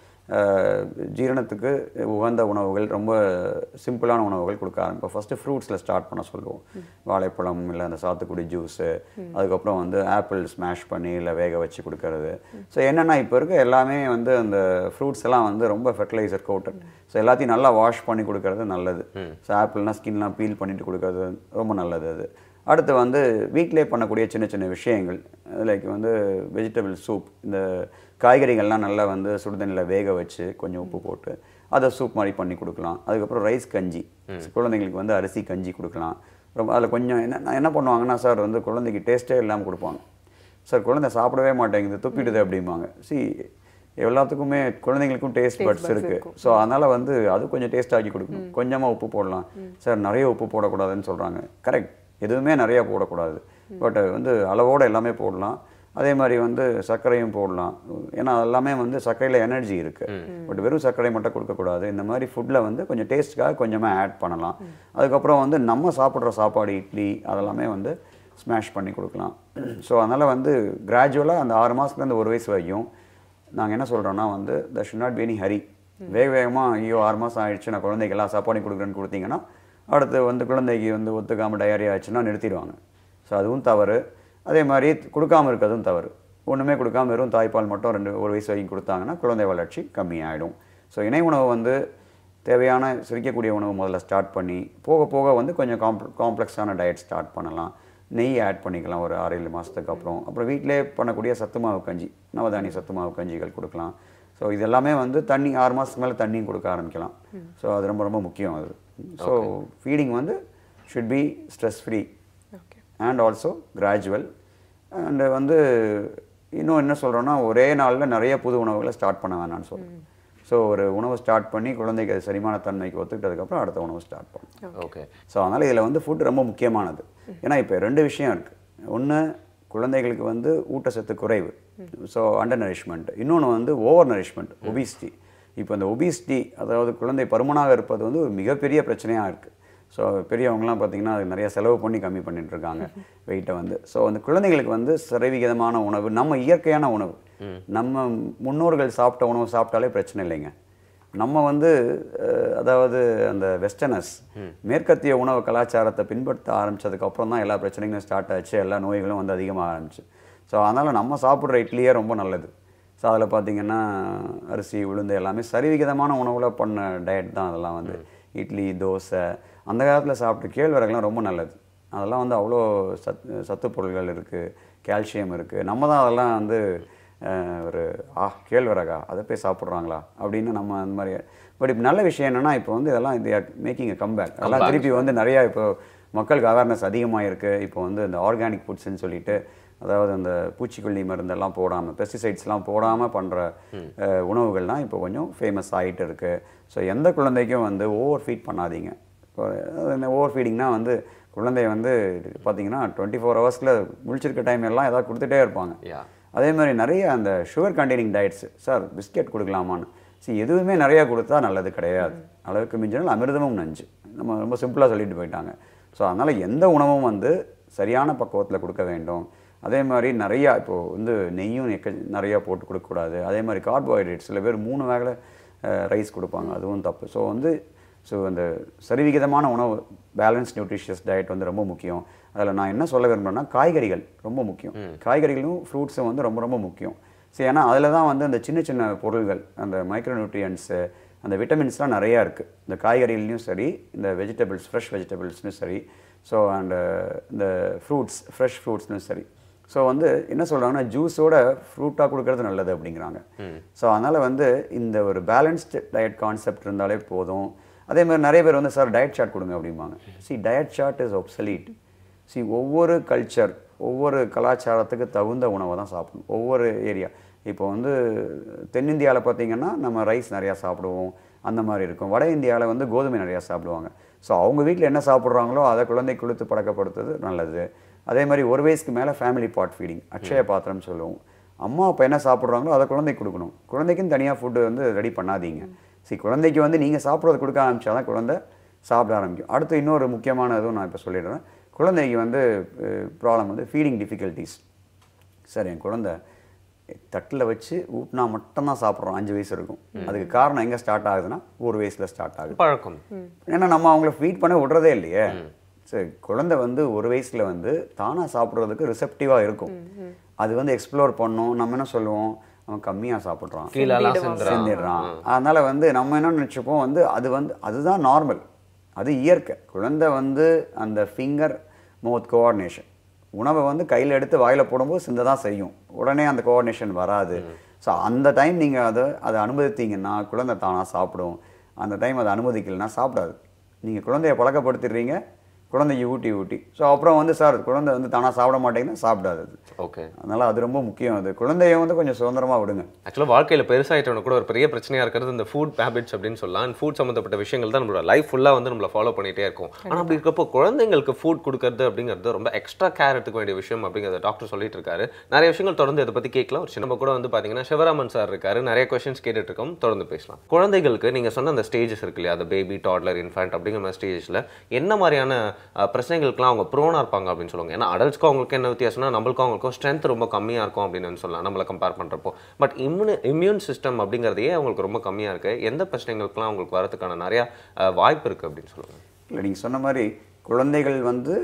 அஹ், ஜீரணத்துக்கு உகந்த உணவுகள் ரொம்ப சிம்பிளான உணவுகள் கொடுக்க ஆரம்பிப்போம் ஃபஸ்ட்டு ஃப்ரூட்ஸில் ஸ்டார்ட் பண்ண சொல்லுவோம் வாழைப்பழம் இல்லை அந்த சாத்துக்குடி ஜூஸு அதுக்கப்புறம் வந்து ஆப்பிள் ஸ்மாஷ் பண்ணி இல்லை வேக வச்சு கொடுக்கறது ஸோ என்னென்னா இப்போ இருக்க எல்லாமே வந்து அந்த ஃப்ரூட்ஸ் எல்லாம் வந்து ரொம்ப ஃபெர்டிலைசர் கோட்டட் ஸோ எல்லாத்தையும் நல்லா வாஷ் பண்ணி கொடுக்கறது நல்லது ஸோ ஆப்பிள்னா ஸ்கின்லாம் பீல் பண்ணிட்டு கொடுக்கறது ரொம்ப நல்லது அது அடுத்து வந்து வீட்டிலே பண்ணக்கூடிய சின்ன சின்ன விஷயங்கள் லைக் வந்து வெஜிடபிள் சூப் இந்த காய்கறிகள்லாம் நல்லா வந்து சுடுதண்ணியில் வேக வச்சு கொஞ்சம் உப்பு போட்டு அதை சூப் மாதிரி பண்ணி கொடுக்கலாம் அதுக்கப்புறம் ரைஸ் கஞ்சி குழந்தைங்களுக்கு வந்து அரிசி கஞ்சி கொடுக்கலாம் ரொம்ப அதில் கொஞ்சம் என்ன நான் என்ன பண்ணுவாங்கன்னா சார் வந்து குழந்தைக்கு டேஸ்ட்டே இல்லாமல் கொடுப்பாங்க சார் குழந்தை சாப்பிடவே மாட்டேங்குது துப்பிடுது அப்படிம்பாங்க சி எல்லாத்துக்குமே குழந்தைங்களுக்கும் டேஸ்ட் பட்ஸ் இருக்கு ஸோ அதனால வந்து அது கொஞ்சம் டேஸ்ட் ஆக்கி கொடுக்கணும் கொஞ்சமா உப்பு போடலாம் சார் நிறைய உப்பு போடக்கூடாதுன்னு சொல்றாங்க கரெக்ட் எதுவுமே நிறைய போடக்கூடாது பட் வந்து அளவோட எல்லாமே போடலாம் அதே மாதிரி வந்து சர்க்கரையும் போடலாம் ஏன்னா எல்லாமே வந்து சர்க்கரையில் எனர்ஜி இருக்கு பட் வெறும் சர்க்கரை மட்டும் கொடுக்கக்கூடாது இந்த மாதிரி ஃபுட்டில் வந்து கொஞ்சம் டேஸ்ட்டுக்காக கொஞ்சமாக ஆட் பண்ணலாம் அதுக்கப்புறம் வந்து நம்ம சாப்பிட்ற சாப்பாடு இட்லி அதெல்லாமே வந்து ஸ்மாஷ் பண்ணி கொடுக்கலாம் ஸோ அதனால் வந்து கிராஜுவலாக அந்த ஆறு மாதத்துலேருந்து ஒரு வயசு வரைக்கும் நாங்கள் என்ன சொல்கிறோன்னா வந்து the should not be any hurry வேக வேகமாக ஐயோ ஆறு மாதம் ஆயிடுச்சு நான் குழந்தைக்கு எல்லாம் சாப்பாடு கொடுக்குறேன்னு கொடுத்தீங்கன்னா அடுத்து வந்து குழந்தைக்கு வந்து ஒத்துக்காமல் டயரி ஆச்சுன்னா நிறுத்திடுவாங்க ஸோ அதுவும் தவறு அதே மாதிரி கொடுக்காம இருக்கிறதும் தவறு ஒன்றுமே கொடுக்காம வெறும் தாய்ப்பால் மட்டும் ரெண்டு ஒரு வயசு வரைக்கும் கொடுத்தாங்கன்னா குழந்தை வளர்ச்சி கம்மியாயிடும் ஸோ இணை உணவு வந்து தேவையான சிரிக்கக்கூடிய உணவு முதல்ல ஸ்டார்ட் பண்ணி போக போக வந்து கொஞ்சம் காம்ப் காம்ப்ளெக்ஸான டயட் ஸ்டார்ட் பண்ணலாம் நெய் ஆட் பண்ணிக்கலாம் ஒரு ஆறு ஏழு மாதத்துக்கு அப்புறம் அப்புறம் வீட்டிலே பண்ணக்கூடிய சத்து மாவு கஞ்சி நவதானிய சத்து மாவு கஞ்சிகள் கொடுக்கலாம் ஸோ இது எல்லாமே வந்து தண்ணி ஆறு மாதத்துக்கு மேலே தண்ணியும் கொடுக்க ஆரம்பிக்கலாம் ஸோ அது ரொம்ப ரொம்ப முக்கியம் அது ஸோ ஃபீடிங் வந்து should be stress free
okay
and also gradual and வந்து இன்னும் என்ன சொல்கிறோன்னா ஒரே நாளில் நிறைய புது உணவுகளை ஸ்டார்ட் பண்ண வேணாம்னு சொல்கிறோம் ஸோ ஒரு உணவை ஸ்டார்ட் பண்ணி குழந்தைக்கு அது செரிமான தன்மைக்கு ஒத்துக்கிட்டதுக்கப்புறம் அடுத்த உணவு ஸ்டார்ட் பண்ணணும்
ஓகே
ஸோ அதனால் இதில் வந்து ஃபுட் ரொம்ப முக்கியமானது ஏன்னா இப்போ ரெண்டு விஷயம் இருக்குது ஒன்று குழந்தைகளுக்கு வந்து ஊட்டச்சத்து குறைவு ஸோ அண்டர் நரிஷ்மெண்ட் இன்னொன்று வந்து ஓவர் நரிஷ்மெண்ட் ஒபிசிட்டி இப்போ இந்த ஒபிசிட்டி அதாவது குழந்தை பருமனாக இருப்பது வந்து ஒரு மிகப்பெரிய பிரச்சனையாக இருக்குது ஸோ பெரியவங்கலாம் பார்த்தீங்கன்னா அது நிறைய செலவு பண்ணி கம்மி பண்ணிட்டு இருக்காங்க வெயிட்டை வந்து ஸோ அந்த குழந்தைகளுக்கு வந்து சரிவிகிதமான உணவு நம்ம இயற்கையான உணவு நம்ம முன்னோர்கள் சாப்பிட்ட உணவு சாப்பிட்டாலே பிரச்சனை இல்லைங்க நம்ம வந்து அஹ், அதாவது அந்த வெஸ்டர்னஸ் மேற்கத்திய உணவு கலாச்சாரத்தை பின்பற்ற ஆரம்பிச்சதுக்கு அப்புறம் தான் எல்லா பிரச்சனைகளும் ஸ்டார்ட் ஆச்சு எல்லா நோய்களும் வந்து அதிகமாக ஆரம்பிச்சு ஸோ அதனால் நம்ம சாப்பிட்ற இட்லியே ரொம்ப நல்லது ஸோ அதில் பார்த்தீங்கன்னா அரிசி உளுந்து எல்லாமே சரிவிகிதமான உணவில் பண்ண டயட் தான் அதெல்லாம் வந்து இட்லி தோசை அந்த காலத்தில் சாப்பிட்ட கேழ்வரகுலாம் ரொம்ப நல்லது அதெல்லாம் வந்து அவ்வளோ சத் சத்து பொருள்கள் இருக்குது கால்சியம் இருக்குது நம்ம தான் அதெல்லாம் வந்து அஹ், ஒரு ஆ கேழ்வரகா அதை போய் சாப்பிட்றாங்களா அப்படின்னு நம்ம அந்த மாதிரி பட் இப்போ நல்ல விஷயம் என்னென்னா இப்போ வந்து இதெல்லாம் இது மேக்கிங் அ கம்பேக் அதெல்லாம் திருப்பி வந்து நிறையா இப்போ மக்களுக்கு அவேர்னஸ் அதிகமாக இருக்குது இப்போ வந்து இந்த ஆர்கானிக் ஃபுட்ஸ்ன்னு சொல்லிட்டு அதாவது அந்த பூச்சிக்கொல்லி மருந்தெல்லாம் போடாமல் பெஸ்டிசைட்ஸ்லாம் போடாமல் பண்ணுற உணவுகள்லாம் இப்போ கொஞ்சம் ஃபேமஸ் ஆகிட்டு இருக்குது ஸோ எந்த குழந்தைக்கும் வந்து ஓவர் ஃபீட் பண்ணாதீங்க ஓவர் ஃபீடிங்னா வந்து குழந்தைய வந்து பார்த்தீங்கன்னா டுவெண்ட்டி ஃபோர் ஹவர்ஸில் முழிச்சிருக்க டைம் எல்லாம் ஏதாவது கொடுத்துட்டே இருப்பாங்க
யா
அதே மாதிரி நிறைய அந்த sugar containing diets sir biscuit கொடுக்கலாமான்னு சரி எதுவுமே நிறையா கொடுத்தா நல்லது கிடையாது அளவுக்கு மிஞ்சினால் அமிர்தமும் நஞ்சு நம்ம ரொம்ப சிம்பிளாக சொல்லிட்டு போயிட்டாங்க ஸோ அதனால் எந்த உணவும் வந்து சரியான பக்குவத்தில் கொடுக்க வேண்டும் அதே மாதிரி நிறையா இப்போது வந்து நெய்யும் எக்க நிறையா போட்டு கொடுக்கக்கூடாது அதே மாதிரி கார்போஹைட்ரேட் சில பேர் மூணு வேளை ரைஸ் கொடுப்பாங்க அதுவும் தப்பு ஸோ வந்து ஸோ அந்த சரிவிகிதமான உணவு பேலன்ஸ் நியூட்ரிஷியஸ் டயட் வந்து ரொம்ப முக்கியம் அதில் நான் என்ன சொல்ல விரும்புகிறேன்னா காய்கறிகள் ரொம்ப முக்கியம் காய்கறிகளும் ஃப்ரூட்ஸும் வந்து ரொம்ப ரொம்ப முக்கியம் ஸோ ஏன்னா அதில் தான் வந்து அந்த சின்ன சின்ன பொருள்கள் அந்த மைக்ரோ நியூட்ரியன்ஸு அந்த விட்டமின்ஸ்லாம் நிறையா இருக்குது இந்த காய்கறிகள்லையும் சரி இந்த வெஜிடபிள்ஸ் ஃப்ரெஷ் வெஜிடபிள்ஸ்லையும் சரி ஸோ அண்டு இந்த ஃப்ரூட்ஸ் ஃப்ரெஷ் ஃப்ரூட்ஸ்லையும் சரி ஸோ வந்து என்ன சொல்கிறாங்கன்னா ஜூஸோட ஃப்ரூட்டாக கொடுக்கறது நல்லது அப்படிங்கிறாங்க ஸோ அதனால் வந்து இந்த ஒரு பேலன்ஸ்டு டயட் கான்செப்ட் இருந்தாலே போதும் அதே மாதிரி நிறைய பேர் வந்து சார் டயட் சார்ட் கொடுங்க அப்படிம்பாங்க see diet chart is obsolete see ஒவ்வொரு கல்ச்சர் ஒவ்வொரு கலாச்சாரத்துக்கு தகுந்த உணவை தான் சாப்பிடணும் ஒவ்வொரு ஏரியா இப்போ வந்து தென்னிந்தியாவில் பார்த்தீங்கன்னா நம்ம ரைஸ் நிறையா சாப்பிடுவோம் அந்த மாதிரி இருக்கும் வட இந்தியாவில் வந்து கோதுமை நிறையா சாப்பிடுவாங்க ஸோ அவங்க வீட்டில் என்ன சாப்பிட்றாங்களோ அதை குழந்தை கொடுத்து பழக்கப்படுத்துறது நல்லது அதே மாதிரி ஒரு வயசுக்கு மேலே ஃபேமிலி பாட் ஃபீடிங் அக்ஷய பாத்திரம் சொல்லுவோம் அம்மா அப்போ என்ன சாப்பிட்றாங்களோ அதை குழந்தைக்கு கொடுக்கணும் குழந்தைக்கும் தனியாக ஃபுட்டு வந்து ரெடி பண்ணாதீங்க சரி குழந்தைக்கு வந்து நீங்கள் சாப்பிட்றது கொடுக்க ஆரம்பிச்சா தான் குழந்தை சாப்பிட ஆரம்பிக்கும் அடுத்து இன்னொரு முக்கியமான இதுவும் நான் இப்போ சொல்லிடுறேன் குழந்தைக்கு வந்து ப்ராப்ளம் வந்து ஃபீடிங் டிஃபிகல்ட்டிஸ் சார் என் குழந்தை தட்டில் வச்சு ஊட்டினா மட்டும்தான் சாப்பிட்றோம் அஞ்சு வயசு இருக்கும் அதுக்கு காரணம் எங்கே ஸ்டார்ட் ஆகுதுன்னா ஒரு வயசில் ஸ்டார்ட் ஆகுது
பழக்கம்
ஏன்னா நம்ம அவங்கள ஃபீட் பண்ண விடுறதே இல்லையே சரி குழந்தை வந்து ஒரு வயசுல வந்து தானாக சாப்பிட்றதுக்கு ரிசெப்டிவாக இருக்கும் அது வந்து எக்ஸ்ப்ளோர் பண்ணும் நம்ம என்ன சொல்லுவோம் அவன் கம்மியாக சாப்பிட்றான்
கீழெல்லாம் செஞ்சுறான்
செஞ்சிடுறான் அதனால வந்து நம்ம என்ன நினச்சிப்போம் வந்து அது வந்து அதுதான் நார்மல் அது இயற்கை குழந்தை வந்து அந்த ஃபிங்கர் மவுத் கோஆர்டினேஷன் உணவை வந்து கையில் எடுத்து வாயில் போடும்போது சிந்த தான் செய்யும் உடனே அந்த கோஆர்டினேஷன் வராது ஸோ அந்த டைம் நீங்கள் அதை அதை அனுமதித்தீங்கன்னா குழந்தை தானாக சாப்பிடும் அந்த டைம் அதை அனுமதிக்கலைன்னா சாப்பிடாது நீங்கள் குழந்தைய பழக்கப்படுத்திடுறீங்க குழந்தைக்கு ஊட்டி ஊட்டி ஸோ அப்புறம் வந்து சார் குழந்தை வந்து தானாக சாப்பிட மாட்டேங்குன்னா சாப்பிடாது அது
ஓகே
அதனால் அது ரொம்ப முக்கியம் அது குழந்தைய வந்து கொஞ்சம் சுதந்திரமாக விடுங்க
ஆக்சுவலாக வாழ்க்கையில் பெருசாயிட்டவன கூட ஒரு பெரிய பிரச்சனையாக இருக்கிறது இந்த ஃபுட் ஹேபிட்ஸ் அப்படின்னு சொல்லலாம் அண்ட் ஃபுட் சம்மந்தப்பட்ட விஷயங்கள் தான் நம்மளோட லைஃப் ஃபுல்லாக வந்து நம்மளை ஃபாலோ பண்ணிகிட்டே இருக்கும் ஆனால் அப்படி இருக்கப்போ குழந்தைங்களுக்கு ஃபுட் கொடுக்கறது அப்படிங்கிறது ரொம்ப எக்ஸ்ட்ரா கேர் எடுத்துக்க வேண்டிய விஷயம் அப்படிங்கிறத டாக்டர் சொல்லிட்டு இருக்காரு நிறைய விஷயங்கள் தொடர்ந்து இதை பற்றி கேட்கலாம் ஒரு சின்ன கூட வந்து பார்த்தீங்கன்னா சிவராமன் சார் இருக்காரு நிறைய கொஸ்டின்ஸ் கேட்டுட்டு இருக்கோம் தொடர்ந்து பேசலாம் குழந்தைகளுக்கு நீங்கள் சொன்ன அந்த ஸ்டேஜஸ் இருக்கு இல்லையா அந்த பேபி டாட்லர் இன்ஃபேண்ட் அப்படிங்கிற மாதிரி ஸ்டேஜஸில் என்ன மாதிரியான அஹ், பிரச்சனைகளுக்குலாம் அவங்க ப்ரோனாக இருப்பாங்க அப்படின்னு சொல்லுவாங்க ஏன்னா அடல்ட்ஸ்க்கும் அவங்களுக்கு என்ன வித்தியாசம்னா நம்மளுக்கும் அவங்களுக்கும் ஸ்ட்ரென்த் ரொம்ப கம்மியாக இருக்கும் அப்படின்னு சொல்லலாம் நம்மளை கம்பேர் பண்ணுறப்போ பட் இம்யூனி இம்யூன் சிஸ்டம் அப்படிங்கிறதையே அவங்களுக்கு ரொம்ப கம்மியாக இருக்கு எந்த பிரச்சனைகளுக்குலாம் அவங்களுக்கு வரதுக்கான நிறையா அஹ், வாய்ப்பு இருக்குது அப்படின்னு சொல்லுவாங்க
இல்லை நீங்கள் சொன்ன மாதிரி குழந்தைகள் வந்து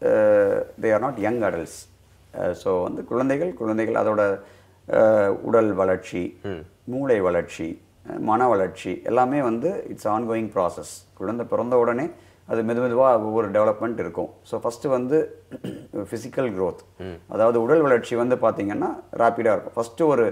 they are not young adults so வந்து குழந்தைகள் குழந்தைகள் அதோட அஹ், உடல் வளர்ச்சி மூளை வளர்ச்சி அஹ், மன வளர்ச்சி எல்லாமே வந்து இட்ஸ் ஆன்கோயிங் ப்ராசஸ் குழந்தை பிறந்த உடனே அது மெது மெதுவாக ஒவ்வொரு டெவலப்மெண்ட் இருக்கும் ஸோ ஃபஸ்ட்டு வந்து ஃபிசிக்கல் growth அதாவது உடல் வளர்ச்சி வந்து பார்த்தீங்கன்னா ரேப்பிடாக இருக்கும் ஃபஸ்ட்டு ஒரு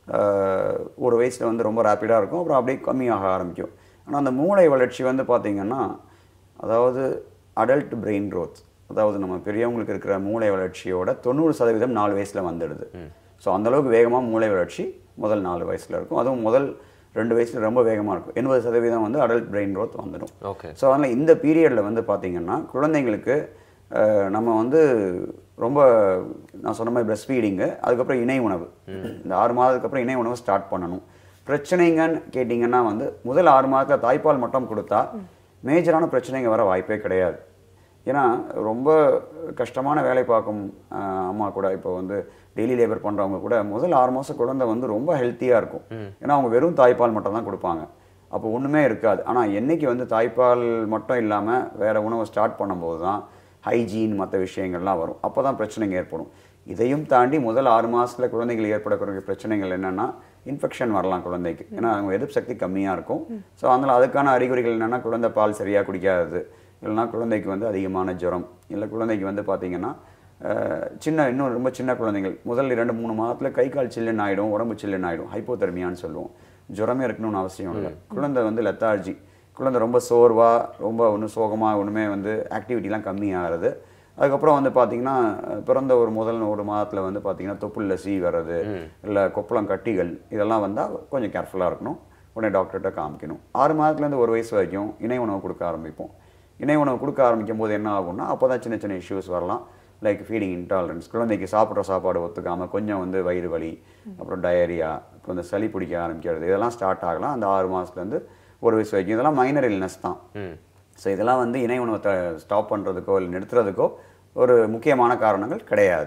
அஹ், ஒரு வயசில் வந்து ரொம்ப ரேப்பிடாக இருக்கும் அப்புறம் அப்படியே கம்மியாக ஆரம்பிக்கும் ஆனால் அந்த மூளை வளர்ச்சி வந்து பார்த்தீங்கன்னா அதாவது அடல்ட் பிரெயின் growth அதாவது நம்ம பெரியவங்களுக்கு இருக்கிற மூளை வளர்ச்சியோட தொண்ணூறு சதவீதம் நாலு வயசில் வந்துடுது ஸோ அந்தளவுக்கு வேகமாக மூளை வளர்ச்சி முதல் நாலு வயசில் இருக்கும் அதுவும் முதல் ரெண்டு வயசில் ரொம்ப வேகமாக இருக்கும் எண்பது சதவீதம் வந்து அடல்ட் பிரெயின் growth வந்துடும்
ஓகே
ஸோ அதனால் இந்த பீரியடில் வந்து பார்த்தீங்கன்னா குழந்தைங்களுக்கு அஹ், நம்ம வந்து ரொம்ப நான் சொன்ன மாதிரி பிரஸ்ட் ஃபீடிங்கு அதுக்கப்புறம் இணை உணவு இந்த ஆறு மாதத்துக்கு அப்புறம் இணை உணவு ஸ்டார்ட் பண்ணணும் பிரச்சனைங்கன்னு கேட்டிங்கன்னா வந்து முதல் ஆறு மாதத்தில் தாய்ப்பால் மட்டும் கொடுத்தா மேஜரான பிரச்சனைங்க வர வாய்ப்பே கிடையாது ஏன்னா ரொம்ப கஷ்டமான வேலை பார்க்கும் அஹ், அம்மா கூட இப்போ வந்து டெய்லி லேபர் பண்ணுறவங்க கூட முதல் ஆறு மாதம் குழந்தை வந்து ரொம்ப ஹெல்த்தியாக இருக்கும் ஏன்னா அவங்க வெறும் தாய்ப்பால் மட்டும் தான் கொடுப்பாங்க அப்போ ஒன்றுமே இருக்காது ஆனால் என்னைக்கு வந்து தாய்ப்பால் மட்டும் இல்லாமல் வேறு உணவை ஸ்டார்ட் பண்ணும்போது தான் ஹைஜீன் மற்ற விஷயங்கள்லாம் வரும் அப்போ தான் பிரச்சனைங்க ஏற்படும் இதையும் தாண்டி முதல் ஆறு மாதத்தில் குழந்தைகள் ஏற்படக்கூடிய பிரச்சனைகள் என்னென்னா இன்ஃபெக்ஷன் வரலாம் குழந்தைக்கு ஏன்னா அவங்க எதிர்ப்பு சக்தி கம்மியாக இருக்கும் ஸோ அதனால் அதுக்கான அறிகுறிகள் என்னென்னா குழந்தை பால் சரியாக குடிக்காதது இல்லைன்னா குழந்தைக்கு வந்து அதிகமான ஜுரம் இல்லை குழந்தைக்கு வந்து பார்த்திங்கன்னா அஹ், சின்ன இன்னும் ரொம்ப சின்ன குழந்தைகள் முதல் இரண்டு மூணு மாதத்தில் கை கால் சில்லுன்னு ஆகிடும் உடம்பு சில்லுன்னு ஆகிடும் ஹைப்போதெர்மியான்னு சொல்லுவோம் ஜுரமே இருக்கணும்னு அவசியம் இல்லை குழந்தை வந்து லெத்தார்ஜி குழந்தை ரொம்ப சோர்வாக ரொம்ப ஒன்றும் சோகமாக ஒன்றுமே வந்து ஆக்டிவிட்டிலாம் கம்மியாகிறது அதுக்கப்புறம் வந்து பார்த்தீங்கன்னா பிறந்த ஒரு முதல் ஒரு மாதத்தில் வந்து பார்த்தீங்கன்னா தொப்புளில் சீ வர்றது இல்லை கொப்பளம் கட்டிகள் இதெல்லாம் வந்தால் கொஞ்சம் கேர்ஃபுல்லாக இருக்கணும் உடனே டாக்டர்கிட்ட காமிக்கணும் ஆறு மாதத்துலேருந்து ஒரு வயசு வரைக்கும் இணை உணவு கொடுக்க ஆரம்பிப்போம் இணை உணவு கொடுக்க ஆரம்பிக்கும் போது என்ன ஆகும்னா அப்போ தான் சின்ன சின்ன இஷ்யூஸ் வரலாம் லைக் ஃபீடிங் இன்டாலரன்ஸ் குழந்தைக்கு சாப்பிட்ற சாப்பாடு ஒத்துக்காமல் கொஞ்சம் வந்து வயிறு வலி அப்புறம் டயரியா அப்புறம் இந்த சளி பிடிக்க ஆரம்பிக்கிறது இதெல்லாம் ஸ்டார்ட் ஆகலாம் அந்த ஆறு மாதத்துலேருந்து ஒரு வயசு வரைக்கும் இதெல்லாம் மைனர் இல்னஸ் தான் ஸோ இதெல்லாம் வந்து இணை உணவத்தை ஸ்டாப் பண்ணுறதுக்கோ இல்லை நிறுத்துறதுக்கோ ஒரு முக்கியமான காரணங்கள் கிடையாது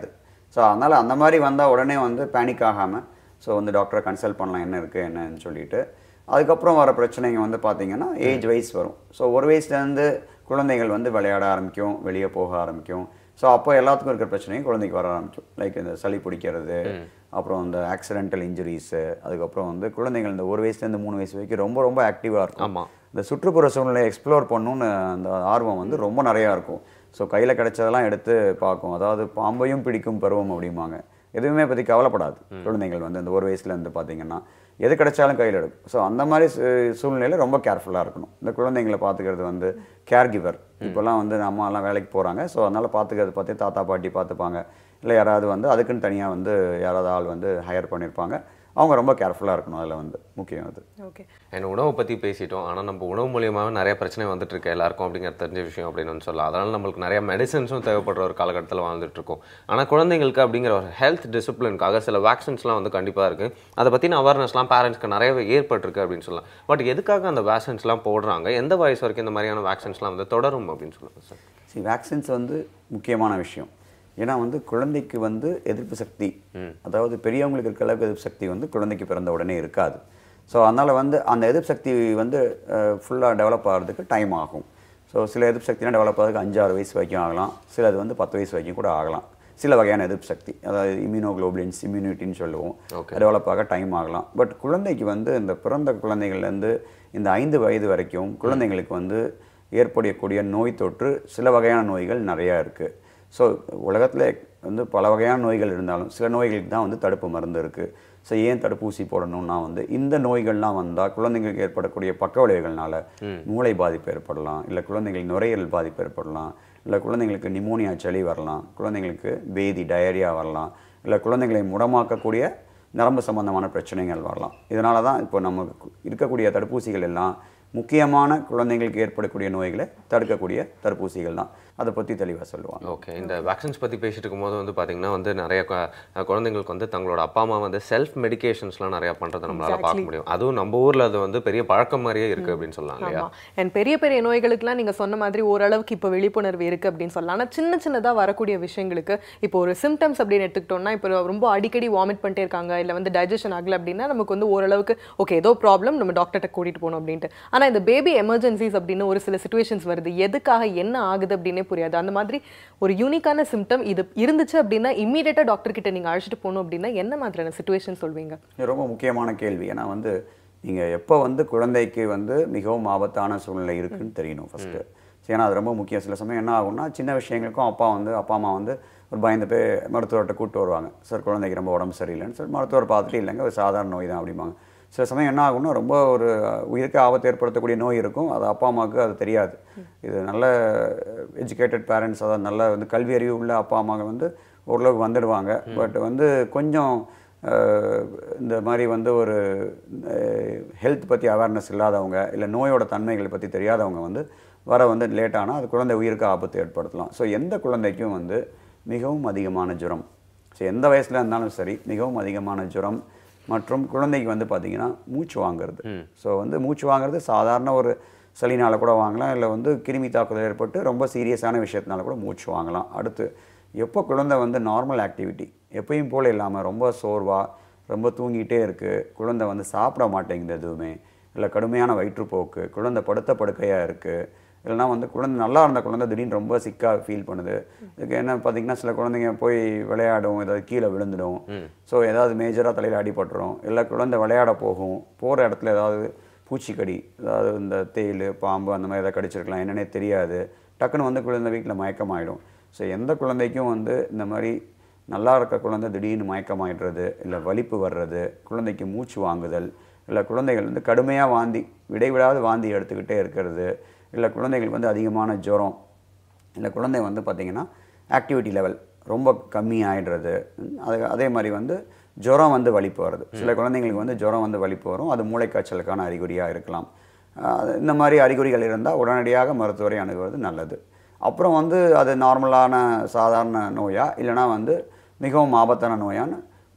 ஸோ அதனால் அந்த மாதிரி வந்தால் உடனே வந்து பேனிக் ஆகாமல் ஸோ வந்து டாக்டரை கன்சல்ட் பண்ணலாம் என்ன இருக்குது என்னன்னு சொல்லிட்டு அதுக்கப்புறம் வர பிரச்சனைங்க வந்து பார்த்தீங்கன்னா ஏஜ் வைஸ் வரும் ஸோ ஒரு வயசுலேருந்து குழந்தைகள் வந்து விளையாட ஆரம்பிக்கும் வெளியே போக ஆரம்பிக்கும் ஸோ அப்போ எல்லாத்துக்கும் இருக்கிற பிரச்சனையும் குழந்தைக்கு வர ஆரம்பிக்கும் லைக் இந்த சளி பிடிக்கிறது அப்புறம் இந்த ஆக்சிடென்டல் இன்ஜுரிஸு அதுக்கப்புறம் வந்து குழந்தைகள் இந்த ஒரு வயசுலேருந்து மூணு வயசு வரைக்கும் ரொம்ப ரொம்ப ஆக்டிவாக இருக்கும்
ஆமா.
இந்த சுற்றுப்புற சூழ்நிலையை எக்ஸ்ப்ளோர் பண்ணணும்னு அந்த ஆர்வம் வந்து ரொம்ப நிறையா இருக்கும் ஸோ கையில் கிடைச்சதெல்லாம் எடுத்து பார்க்கும் அதாவது பாம்பையும் பிடிக்கும் பருவம் அப்படிம்பாங்க எதுவுமே பற்றி கவலைப்படாது குழந்தைகள் வந்து இந்த ஒரு வயசுல இருந்து பார்த்தீங்கன்னா எது கிடைச்சாலும் கையில் எடுக்கும் ஸோ அந்த மாதிரி சூ- சூழ்நிலையில ரொம்ப கேர்ஃபுல்லாக இருக்கணும் இந்த குழந்தைங்களை பார்த்துக்கிறது வந்து கேர் கிவர் இப்போல்லாம் வந்து நம்ம எல்லாம் வேலைக்கு போகிறாங்க ஸோ அதனால் பார்த்துக்கிறது பார்த்து தாத்தா பாட்டி பார்த்துப்பாங்க இல்லை யாராவது வந்து அதுக்குன்னு தனியாக வந்து யாராவது ஆள் வந்து ஹையர் பண்ணியிருப்பாங்க அவங்க ரொம்ப கேர்ஃபுல்லாக இருக்கணும் அதில் வந்து முக்கியம் அது
ஓகே
அண்ட் உணவை பற்றி பேசிட்டோம் ஆனால் நம்ம உணவு மூலியமாகவே நிறைய பிரச்சனை வந்துட்டு இருக்கு எல்லாருக்கும் அப்படிங்கிற தெரிஞ்ச விஷயம் அப்படின்னு வந்து சொல்லலாம் அதனால நம்மளுக்கு நிறைய மெடிசன்ஸும் தேவைப்படுற ஒரு காலகட்டத்தில் வாழ்ந்துட்டு இருக்கோம் ஆனால் குழந்தைங்களுக்கு அப்படிங்கிற ஒரு ஹெல்த் டிசிப்ளினுக்காக சில வேக்சின்ஸ்லாம் வந்து கண்டிப்பாக இருக்குது அதை பற்றின அவேர்னஸ்லாம் பேரண்ட்ஸ்க்கு நிறையவே ஏற்பட்டிருக்கு அப்படின்னு சொல்லலாம் பட் எதுக்காக அந்த வேக்சின்ஸ்லாம் போடுறாங்க எந்த வயசு வரைக்கும் இந்த மாதிரியான வேக்சின்ஸ்லாம் வந்து தொடரும் அப்படின்னு சொல்லுங்கள் சார்
சரி வேக்சின்ஸ் வந்து முக்கியமான விஷயம் ஏன்னா வந்து குழந்தைக்கு வந்து எதிர்ப்பு சக்தி அதாவது பெரியவங்களுக்கு இருக்க அளவுக்கு எதிர்ப்பு சக்தி வந்து குழந்தைக்கு பிறந்த உடனே இருக்காது ஸோ அதனால் வந்து அந்த எதிர்ப்பு சக்தி வந்து ஃபுல்லாக டெவலப் ஆகிறதுக்கு டைம் ஆகும் ஸோ சில எதிர்ப்பு சக்திலாம் டெவலப் ஆகிறதுக்கு அஞ்சாறு வயசு வரைக்கும் ஆகலாம் சிலது வந்து பத்து வயசு வரைக்கும் கூட ஆகலாம் சில வகையான எதிர்ப்பு சக்தி அதாவது இம்யூனோகுளோபிளின்ஸ் இம்யூனிட்டின்னு சொல்லுவோம் டெவலப் ஆக டைம் ஆகலாம் பட் குழந்தைக்கு வந்து இந்த பிறந்த குழந்தைகள்லேருந்து இந்த ஐந்து வயது வரைக்கும் குழந்தைங்களுக்கு வந்து ஏற்படக்கூடிய நோய் தொற்று சில வகையான நோய்கள் நிறையா இருக்குது ஸோ உலகத்தில் வந்து பல வகையான நோய்கள் இருந்தாலும் சில நோய்களுக்கு தான் வந்து தடுப்பு மருந்து இருக்குது ஸோ ஏன் தடுப்பூசி போடணும்னா வந்து இந்த நோய்கள்லாம் வந்தால் குழந்தைங்களுக்கு ஏற்படக்கூடிய பக்க விளைவுகள்னால மூளை பாதிப்பு ஏற்படலாம் இல்லை குழந்தைங்களுக்கு நுரையீரல் பாதிப்பு ஏற்படலாம் இல்லை குழந்தைங்களுக்கு நிமோனியா சளி வரலாம் குழந்தைங்களுக்கு பேதி டயரியா வரலாம் இல்லை குழந்தைங்களை முடமாக்கக்கூடிய நரம்பு சம்பந்தமான பிரச்சனைகள் வரலாம் இதனால தான் இப்போ நமக்கு இருக்கக்கூடிய தடுப்பூசிகள் எல்லாம் முக்கியமான குழந்தைங்களுக்கு ஏற்படக்கூடிய நோய்களை தடுக்கக்கூடிய தடுப்பூசிகள் தான் அதை பற்றி தெளிவாக சொல்லுவாங்க
ஓகே இந்த வேக்சின்ஸ் பற்றி பேசிட்டு இருக்கும்போது வந்து பார்த்தீங்கன்னா வந்து நிறைய கு- குழந்தைங்களுக்கு வந்து தங்களோட அப்பா அம்மா வந்து செல்ஃப் மெடிகேஷன்ஸ்லாம் நிறைய பண்ணுறதை நம்மளால பார்க்க முடியும் அதுவும் நம்ம ஊரில் அது வந்து பெரிய பழக்கம் மாதிரியே இருக்குது அப்படின்னு சொல்லலாம் இல்லையா
ஆமா அண்ட் பெரிய பெரிய நோய்களுக்குலாம் நீங்க சொன்ன மாதிரி ஓரளவுக்கு இப்போ விழிப்புணர்வு இருக்கு அப்படின்னு சொல்லலாம் ஆனா சின்ன சின்னதா வரக்கூடிய விஷயங்களுக்கு இப்போ ஒரு சிம்டம்ஸ் அப்படின்னு எடுத்துக்கிட்டோம்னா இப்போ ரொம்ப அடிக்கடி வாமிட் பண்ணிட்டே இருக்காங்க இல்ல வந்து டைஜஷன் ஆகல அப்படின்னா நமக்கு வந்து ஓரளவுக்கு ஓகே ஏதோ ப்ராப்ளம் நம்ம டாக்டர்கிட்ட கூட்டிட்டு போகணும் அப்படின்ட்டு ஆனா இந்த பேபி எமர்ஜென்சிஸ் அப்படின்னு ஒரு சில சுச்சுவேஷன்ஸ் வருது எதுக்காக என்ன ஆகுது அப்படின்னே புரியாது அந்த மாதிரி ஒரு யூனிக்கான சிம்டம் இது இருந்துச்சு அப்படின்னா இம்மீடியட்டா டாக்டர் கிட்ட நீங்க அழைச்சிட்டு போகணும் அப்படின்னா என்ன மாதிரியான சுச்சுவேஷன் சொல்வீங்க
இது ரொம்ப முக்கியமான கேள்வி ஏன்னா வந்து நீங்கள் எப்போ வந்து குழந்தைக்கு வந்து மிகவும் ஆபத்தான சூழ்நிலை இருக்குன்னு தெரியணும் ஃபஸ்ட்டு ஏன்னா அது ரொம்ப முக்கியம் சில சமயம் என்ன ஆகும்னா சின்ன விஷயங்களுக்கும் அப்பா வந்து அப்பா அம்மா வந்து ஒரு பயந்து போய் மருத்துவர்கிட்ட கூப்பிட்டு வருவாங்க சார் குழந்தைக்கு ரொம்ப உடம்பு சரியில்லைன்னு சொல்லி மருத்துவர் பார்த்துட்டு இல்லைங்க ஒரு சாதாரண நோய் தான் அப்படிம்பாங்க சில சமயம் என்ன ஆகும்னா ரொம்ப ஒரு உயிருக்கு ஆபத்து ஏற்படுத்தக்கூடிய நோய் இருக்கும் அது அப்பா அம்மாவுக்கு அது தெரியாது இது நல்ல எஜுகேட்டட் பேரண்ட்ஸ் அதாவது நல்ல வந்து கல்வி அறிவு உள்ள அப்பா அம்மாங்க வந்து ஓரளவுக்கு வந்துடுவாங்க பட் வந்து கொஞ்சம் அஹ், இந்த மாதிரி வந்து ஒரு ஹெல்த் பற்றி அவேர்னஸ் இல்லாதவங்க இல்லை நோயோட தன்மைகளை பற்றி தெரியாதவங்க வந்து வர வந்து லேட் ஆனால் அது குழந்தை உயிருக்கு ஆபத்து ஏற்படுத்தலாம் ஸோ எந்த குழந்தைக்கும் வந்து மிகவும் அதிகமான ஜுரம் ஸோ எந்த வயசில் இருந்தாலும் சரி மிகவும் அதிகமான ஜுரம் மற்றும் குழந்தைக்கு வந்து பார்த்திங்கன்னா மூச்சு வாங்குறது ஸோ வந்து மூச்சு வாங்குறது சாதாரண ஒரு சளினால கூட வாங்கலாம் இல்லை வந்து கிருமி தாக்குதல் ஏற்பட்டு ரொம்ப சீரியஸான விஷயத்தினால கூட மூச்சு வாங்கலாம் அடுத்து எப்போ குழந்தை வந்து நார்மல் ஆக்டிவிட்டி எப்பயும் போல் இல்லாமல் ரொம்ப சோர்வாக ரொம்ப தூங்கிட்டே இருக்குது குழந்தை வந்து சாப்பிட மாட்டேங்குது எதுவுமே இல்லை கடுமையான வயிற்றுப்போக்கு குழந்தை படுத்த படுக்கையாக இருக்குது இல்லைனா வந்து குழந்தை நல்லா இருந்த குழந்தை திடீர்னு ரொம்ப சிக்காக ஃபீல் பண்ணுது இதுக்கு என்ன பார்த்தீங்கன்னா சில குழந்தைங்க போய் விளையாடும் ஏதாவது கீழே விழுந்துடும் ஸோ ஏதாவது மேஜராக தலையில் அடிபட்டுரும் இல்லை குழந்தை விளையாட போகும் போகிற இடத்துல ஏதாவது பூச்சிக்கடி அதாவது இந்த தேள் பாம்பு அந்த மாதிரி ஏதாவது கடிச்சிருக்கலாம் என்னன்னே தெரியாது டக்குன்னு வந்து குழந்தை வீட்டில் மயக்கமாயிடும் ஸோ எந்த குழந்தைக்கும் வந்து இந்த மாதிரி நல்லா இருக்க குழந்தை திடீர்னு மயக்கமாயிடுறது இல்லை வலிப்பு வர்றது குழந்தைக்கு மூச்சு வாங்குதல் இல்லை குழந்தைகள் வந்து கடுமையாக வாந்தி விடைவிடாது வாந்தி எடுத்துக்கிட்டே இருக்கிறது இல்லை குழந்தைகளுக்கு வந்து அதிகமான ஜுரம் இல்லை குழந்தை வந்து பார்த்திங்கன்னா ஆக்டிவிட்டி லெவல் ரொம்ப கம்மி ஆயிடுறது ம், அது அதே மாதிரி வந்து ஜுரம் வந்து வலிப்பு வருது சில குழந்தைங்களுக்கு வந்து ஜுரம் வந்து வலிப்பு வரும் அது மூளைக்காய்ச்சலுக்கான அறிகுறியாக இருக்கலாம் அஹ், இந்த மாதிரி அறிகுறிகள் இருந்தால் உடனடியாக மருத்துவரை அணுகுவது நல்லது அப்புறம் வந்து அது நார்மலான சாதாரண நோயா இல்லைனா வந்து மிகவும் ஆபத்தான நோயான்னு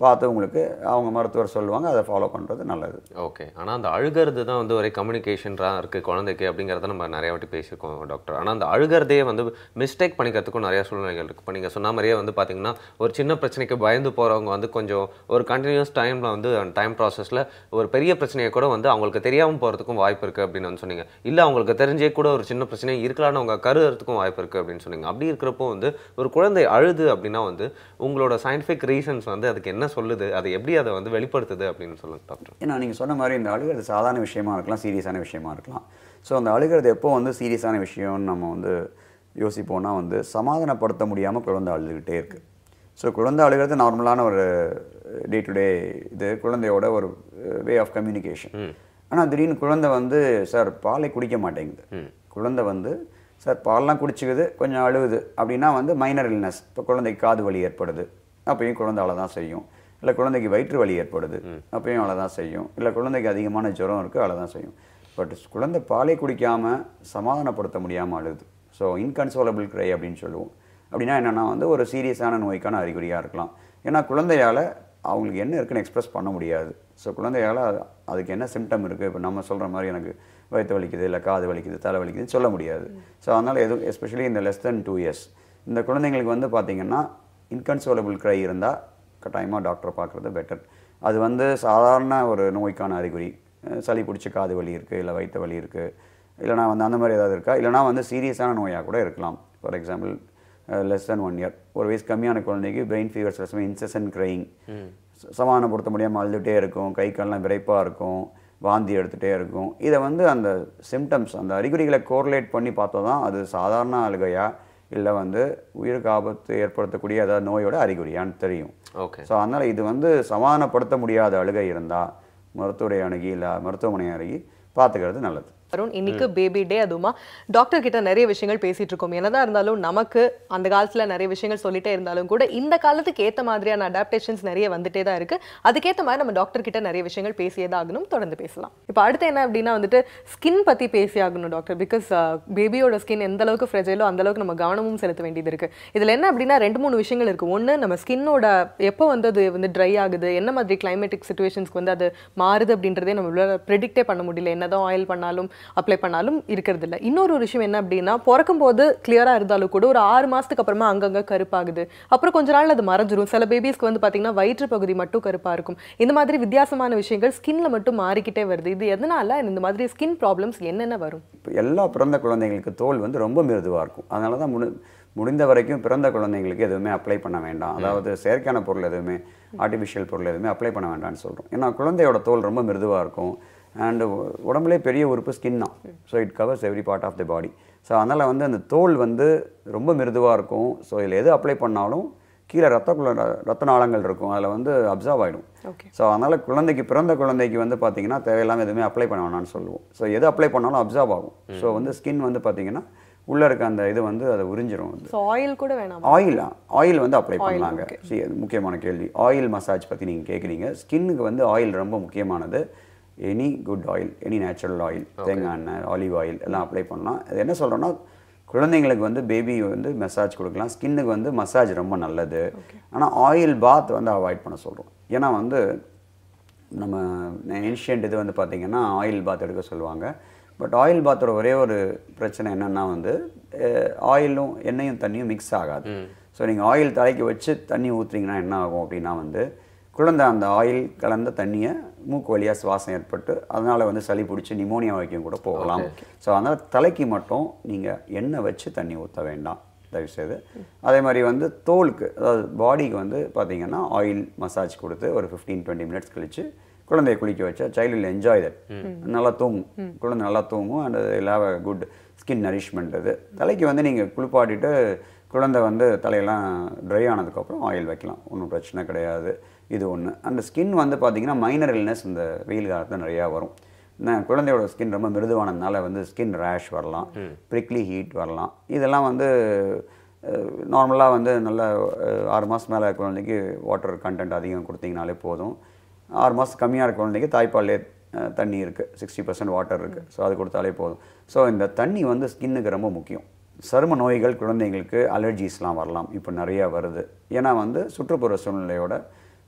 பார்த்து உங்களுக்கு அவங்க மருத்துவர் சொல்லுவாங்க அதை ஃபாலோ பண்ணுறது நல்லது
ஓகே ஆனால் அந்த அழுகிறது தான் வந்து ஒரே கம்யூனிகேஷனாக இருக்குது குழந்தைக்கு அப்படிங்கிறத நம்ம நிறைய வாட்டி பேசியிருக்கோம் டாக்டர் ஆனால் அந்த அழுகிறதே வந்து மிஸ்டேக் பண்ணிக்கிறதுக்கும் நிறைய சூழ்நிலைகள் இருக்குது இப்போ நீங்கள் சொன்ன மாதிரியே வந்து பார்த்தீங்கன்னா ஒரு சின்ன பிரச்சனைக்கு பயந்து போகிறவங்க வந்து கொஞ்சம் ஒரு கண்டினியூஸ் டைமில் வந்து டைம் ப்ராசஸில் ஒரு பெரிய பிரச்சனையை கூட வந்து அவங்களுக்கு தெரியாமல் போகிறதுக்கும் வாய்ப்பு இருக்குது அப்படின்னு வந்து சொன்னீங்க இல்லை அவங்களுக்கு தெரிஞ்சே கூட ஒரு சின்ன பிரச்சனை இருக்கலாம்னு அவங்க கருதுறதுக்கும் வாய்ப்பு இருக்குது அப்படின்னு சொன்னீங்க அப்படி இருக்கிறப்போ வந்து ஒரு குழந்தை அழுது அப்படின்னா வந்து உங்களோட சயின்டிஃபிக் ரீசன்ஸ் வந்து அதுக்கு என்ன சொல்லுது அதை எப்படி அதை வந்து வெளிப்படுத்துது அப்படின்னு சொல்லுங்க டாக்டர்
ஏன்னா நீங்கள் சொன்ன மாதிரி இந்த அழுகிறது சாதாரண விஷயமா இருக்கலாம் சீரியஸான விஷயமா இருக்கலாம் ஸோ அந்த அழுகிறது எப்போ வந்து சீரியஸான விஷயம்னு நம்ம வந்து யோசிப்போம்னா வந்து சமாதானப்படுத்த முடியாமல் குழந்தை அழுதுகிட்டே இருக்குது ஸோ குழந்தை அழுகிறது நார்மலான ஒரு டே டு டே இது குழந்தையோட ஒரு வே ஆஃப் கம்யூனிகேஷன் ஆனால் திடீர்னு குழந்தை வந்து சார் பாலை குடிக்க மாட்டேங்குது குழந்தை வந்து சார் பால்லாம் குடிச்சுக்குது கொஞ்சம் அழுகுது அப்படின்னா வந்து மைனர் இல்னஸ் இப்போ குழந்தைக்கு காது வலி ஏற்படுது அப்பயும் குழந்தை அழ தான் செய்யும் இல்லை குழந்தைக்கு வயிற்று வலி ஏற்படுது அப்பயும் அழ தான் செய்யும் இல்லை குழந்தைக்கு அதிகமான ஜுரம் இருக்குது அழ தான் செய்யும் பட் குழந்தை பாலை குடிக்காமல் சமாதானப்படுத்த முடியாமல் அழுகுது ஸோ இன்கன்சோலபிள் க்ரை அப்படின்னு சொல்லுவோம் அப்படின்னா என்னென்னா வந்து ஒரு சீரியஸான நோய்க்கான அறிகுறியாக இருக்கலாம் ஏன்னா குழந்தையால் அவங்களுக்கு என்ன இருக்குன்னு எக்ஸ்பிரஸ் பண்ண முடியாது ஸோ குழந்தையால் அதுக்கு என்ன சிம்டம் இருக்குது இப்போ நம்ம சொல்கிற மாதிரி எனக்கு வயிற்று வலிக்குது இல்லை காது வலிக்குது தலை வலிக்குதுன்னு சொல்ல முடியாது ஸோ அதனால் எதுவும் எஸ்பெஷலி இந்த லெஸ் தென் டூ இயர்ஸ் இந்த குழந்தைங்களுக்கு வந்து பார்த்திங்கன்னா இன்கன்சோலபிள் க்ரை இருந்தால் கட்டாயமாக டாக்டரை பார்க்குறது பெட்டர் அது வந்து சாதாரண ஒரு நோய்க்கான அறிகுறி அஹ் சளி பிடிச்ச காது வலி இருக்குது இல்லை வயிற்று வலி இருக்குது இல்லைனா வந்து அந்த மாதிரி ஏதாவது இருக்கா இல்லைனா வந்து சீரியஸான நோயாக கூட இருக்கலாம் for example less than one year ஒரு வயசு கம்மியான குழந்தைக்கு பிரெயின் ஃபீவர் சில சமயம் இன்செசன்ட் க்ரைங் சமாதானப்படுத்த முடியாமல் அழுதுகிட்டே இருக்கும் கை கால்லாம் விரைப்பாக இருக்கும் வாந்தி எடுத்துகிட்டே இருக்கும் இதை வந்து அந்த சிம்டம்ஸ் அந்த அறிகுறிகளை கோரிலேட் பண்ணி பார்த்தா தான் அது சாதாரண அழுகையா இல்லை வந்து உயிருக்கு ஆபத்து ஏற்படுத்தக்கூடிய ஏதாவது நோயோட அறிகுறியான்னு தெரியும்
ஓகே
ஸோ அதனால் இது வந்து சமாதானப்படுத்த முடியாத அழுகை இருந்தால் மருத்துவரை அணுகி இல்லை மருத்துவமனை அணுகி பார்த்துக்கிறது நல்லது
வரும் இன்னைக்கு பேபி டே அதுவுமா டாக்டர் கிட்ட நிறைய விஷயங்கள் பேசிட்டு இருக்கோம் என்னதான் இருந்தாலும் நமக்கு அந்த காலத்துல நிறைய விஷயங்கள் சொல்லிட்டே இருந்தாலும் கூட இந்த காலத்துக்கு ஏத்த மாதிரியான அடாப்டேஷன்ஸ் நிறைய வந்துட்டே தான் இருக்கு அதுக்கேத்த மாதிரி நம்ம டாக்டர் கிட்ட நிறைய விஷயங்கள் பேசியே தான் ஆகணும் தொடர்ந்து பேசலாம் இப்போ அடுத்து என்ன அப்படின்னா வந்துட்டு ஸ்கின் பத்தி பேசி ஆகணும் டாக்டர் பிகாஸ் பேபியோட ஸ்கின் எந்த அளவுக்கு ஃப்ரெஜைலோ அந்த அளவுக்கு நம்ம கவனமும் செலுத்த வேண்டியது இருக்கு இதுல என்ன அப்படின்னா ரெண்டு மூணு விஷயங்கள் இருக்கு ஒண்ணு நம்ம ஸ்கின்னோட எப்போ வந்து அது வந்து ட்ரை ஆகுது என்ன மாதிரி கிளைமேட்டிக் சுச்சுவேஷன்ஸ்க்கு வந்து அது மாறுது அப்படின்றதே நம்மளால ப்ரெடிக்டே பண்ண முடியல என்னதான் ஆயில் பண்ணாலும் அப்ளை பண்ணாலும் இருக்கிறது இல்ல இன்னொரு ஒரு விஷயம் என்ன அப்படின்னா பிறக்கும் போது கிளியரா இருந்தாலும் கூட ஒரு ஆறு மாசத்துக்கு அப்புறமா அங்கங்க கருப்பாகுது அப்புறம் கொஞ்ச நாள் அது மறைஞ்சிரும் சில பேபிஸ்க்கு வந்து பாத்தீங்கன்னா வயிற்று பகுதி மட்டும் கருப்பா இருக்கும் இந்த மாதிரி வித்தியாசமான விஷயங்கள் ஸ்கின்ல மட்டும் மாறிக்கிட்டே வருது இது எதனால இந்த மாதிரி ஸ்கின் ப்ராப்ளம்ஸ் என்னென்ன வரும்
இப்போ எல்லா பிறந்த குழந்தைங்களுக்கு தோல் வந்து ரொம்ப மிருதுவாக இருக்கும் அதனால தான் முடி முடிந்த வரைக்கும் பிறந்த குழந்தைங்களுக்கு எதுவுமே அப்ளை பண்ண வேண்டாம் அதாவது செயற்கையான பொருள் எதுவுமே ஆர்டிஃபிஷியல் பொருள் எதுவுமே அப்ளை பண்ண வேண்டாம்னு சொல்கிறோம் ஏன்னா குழந்தையோட தோல் ரொம்ப மிருதுவாக இருக்கும் அண்டு உடம்புலே பெரிய உறுப்பு ஸ்கின் தான் so it covers every part of the body so அதனால் வந்து அந்த தோல் வந்து ரொம்ப மிருதுவாக இருக்கும் ஸோ இதில் எது அப்ளை பண்ணாலும் கீழே ரத்த குழ ரத்த நாளங்கள் இருக்கும் அதில் வந்து அப்சர்வ் ஆகிடும்
ஓகே
ஸோ அதனால் குழந்தைக்கு பிறந்த குழந்தைக்கு வந்து பார்த்தீங்கன்னா தேவையில்லாமல் எதுவுமே அப்ளை பண்ண வேணாம்னு சொல்லுவோம் ஸோ எது அப்ளை பண்ணாலும் அப்சர்வ் ஆகும் ஸோ வந்து ஸ்கின் வந்து பார்த்தீங்கன்னா உள்ளே இருக்க அந்த இது வந்து அதை உறிஞ்சிரும் வந்து
ஸோ ஆயில் கூட வேணாம்
ஆயில் ஆயில் வந்து அப்ளை பண்ணலாங்க சரி அது முக்கியமான கேள்வி ஆயில் மசாஜ் பற்றி நீங்கள் கேட்குறீங்க ஸ்கின்னுக்கு வந்து ஆயில் ரொம்ப முக்கியமானது any good oil any natural oil தேங்காய் எண்ணெய் ஆலிவ் ஆயில் எல்லாம் அப்ளை பண்ணலாம் அது என்ன சொல்கிறோன்னா குழந்தைங்களுக்கு வந்து பேபி வந்து மசாஜ் கொடுக்கலாம் ஸ்கின்னுக்கு வந்து மசாஜ் ரொம்ப நல்லது ஆனால் ஆயில் பாத் வந்து அவாய்ட் பண்ண சொல்கிறோம் ஏன்னா வந்து நம்ம ஏன்ஷியன்ட் இது வந்து பார்த்திங்கன்னா ஆயில் பாத் எடுக்க சொல்லுவாங்க பட் ஆயில் பாத்தோட ஒரே ஒரு பிரச்சனை என்னென்னா வந்து ஆயிலும் எண்ணெயும் தண்ணியும் மிக்ஸ் ஆகாது ஸோ நீங்கள் ஆயில் தலைக்கு வச்சு தண்ணி ஊற்றுறீங்கன்னா என்ன ஆகும் அப்படின்னா வந்து குழந்தை அந்த ஆயில் கலந்த தண்ணியை மூக்கு வழியாக சுவாசம் ஏற்பட்டு அதனால் வந்து சளி பிடிச்சி நிமோனியா வரைக்கும் கூட போகலாம் ஸோ அதனால் தலைக்கு மட்டும் நீங்கள் எண்ணெய் வச்சு தண்ணி ஊற்ற வேண்டாம் தயவுசெய்து அதே மாதிரி வந்து தோலுக்கு அதாவது பாடிக்கு வந்து பார்த்தீங்கன்னா ஆயில் மசாஜ் கொடுத்து ஒரு ஃபிஃப்டீன் டுவெண்ட்டி மினிட்ஸ் கழிச்சு குழந்தைய குளிக்க வச்சா சைல்டு will என்ஜாய் தட் நல்லா தூங்கும் குழந்தை நல்லா தூங்கும் அண்ட் இல்லாவ குட் ஸ்கின் நரிஷ்மெண்ட் அது தலைக்கு வந்து நீங்கள் குளிப்பாட்டிட்டு குழந்தை வந்து தலையெல்லாம் ட்ரை ஆனதுக்கப்புறம் ஆயில் வைக்கலாம் ஒன்றும் பிரச்சனை கிடையாது இது ஒன்று அந்த ஸ்கின் வந்து பார்த்தீங்கன்னா மைனர் இல்னஸ் இந்த வெயில் காலத்தில் நிறையா வரும் என்ன குழந்தையோட ஸ்கின் ரொம்ப மிருதுவானதுனால வந்து ஸ்கின் ரேஷ் வரலாம் ப்ரிக்லி ஹீட் வரலாம் இதெல்லாம் வந்து நார்மலாக வந்து நல்ல அஹ், ஆறு மாதம் மேலே குழந்தைக்கு வாட்டர் கண்டென்ட் அதிகம் கொடுத்தீங்கனாலே போதும் ஆறு மாதம் கம்மியாக இருக்க குழந்தைக்கு தாய்ப்பாலே அஹ், தண்ணி இருக்குது சிக்ஸ்டி பர்சன்ட் வாட்டர் இருக்குது ஸோ அது கொடுத்தாலே போதும் ஸோ இந்த தண்ணி வந்து ஸ்கின்னுக்கு ரொம்ப முக்கியம் சரும நோய்கள் குழந்தைங்களுக்கு அலர்ஜிஸ்லாம் வரலாம் இப்போ நிறையா வருது ஏன்னா வந்து சுற்றுப்புற சூழ்நிலையோட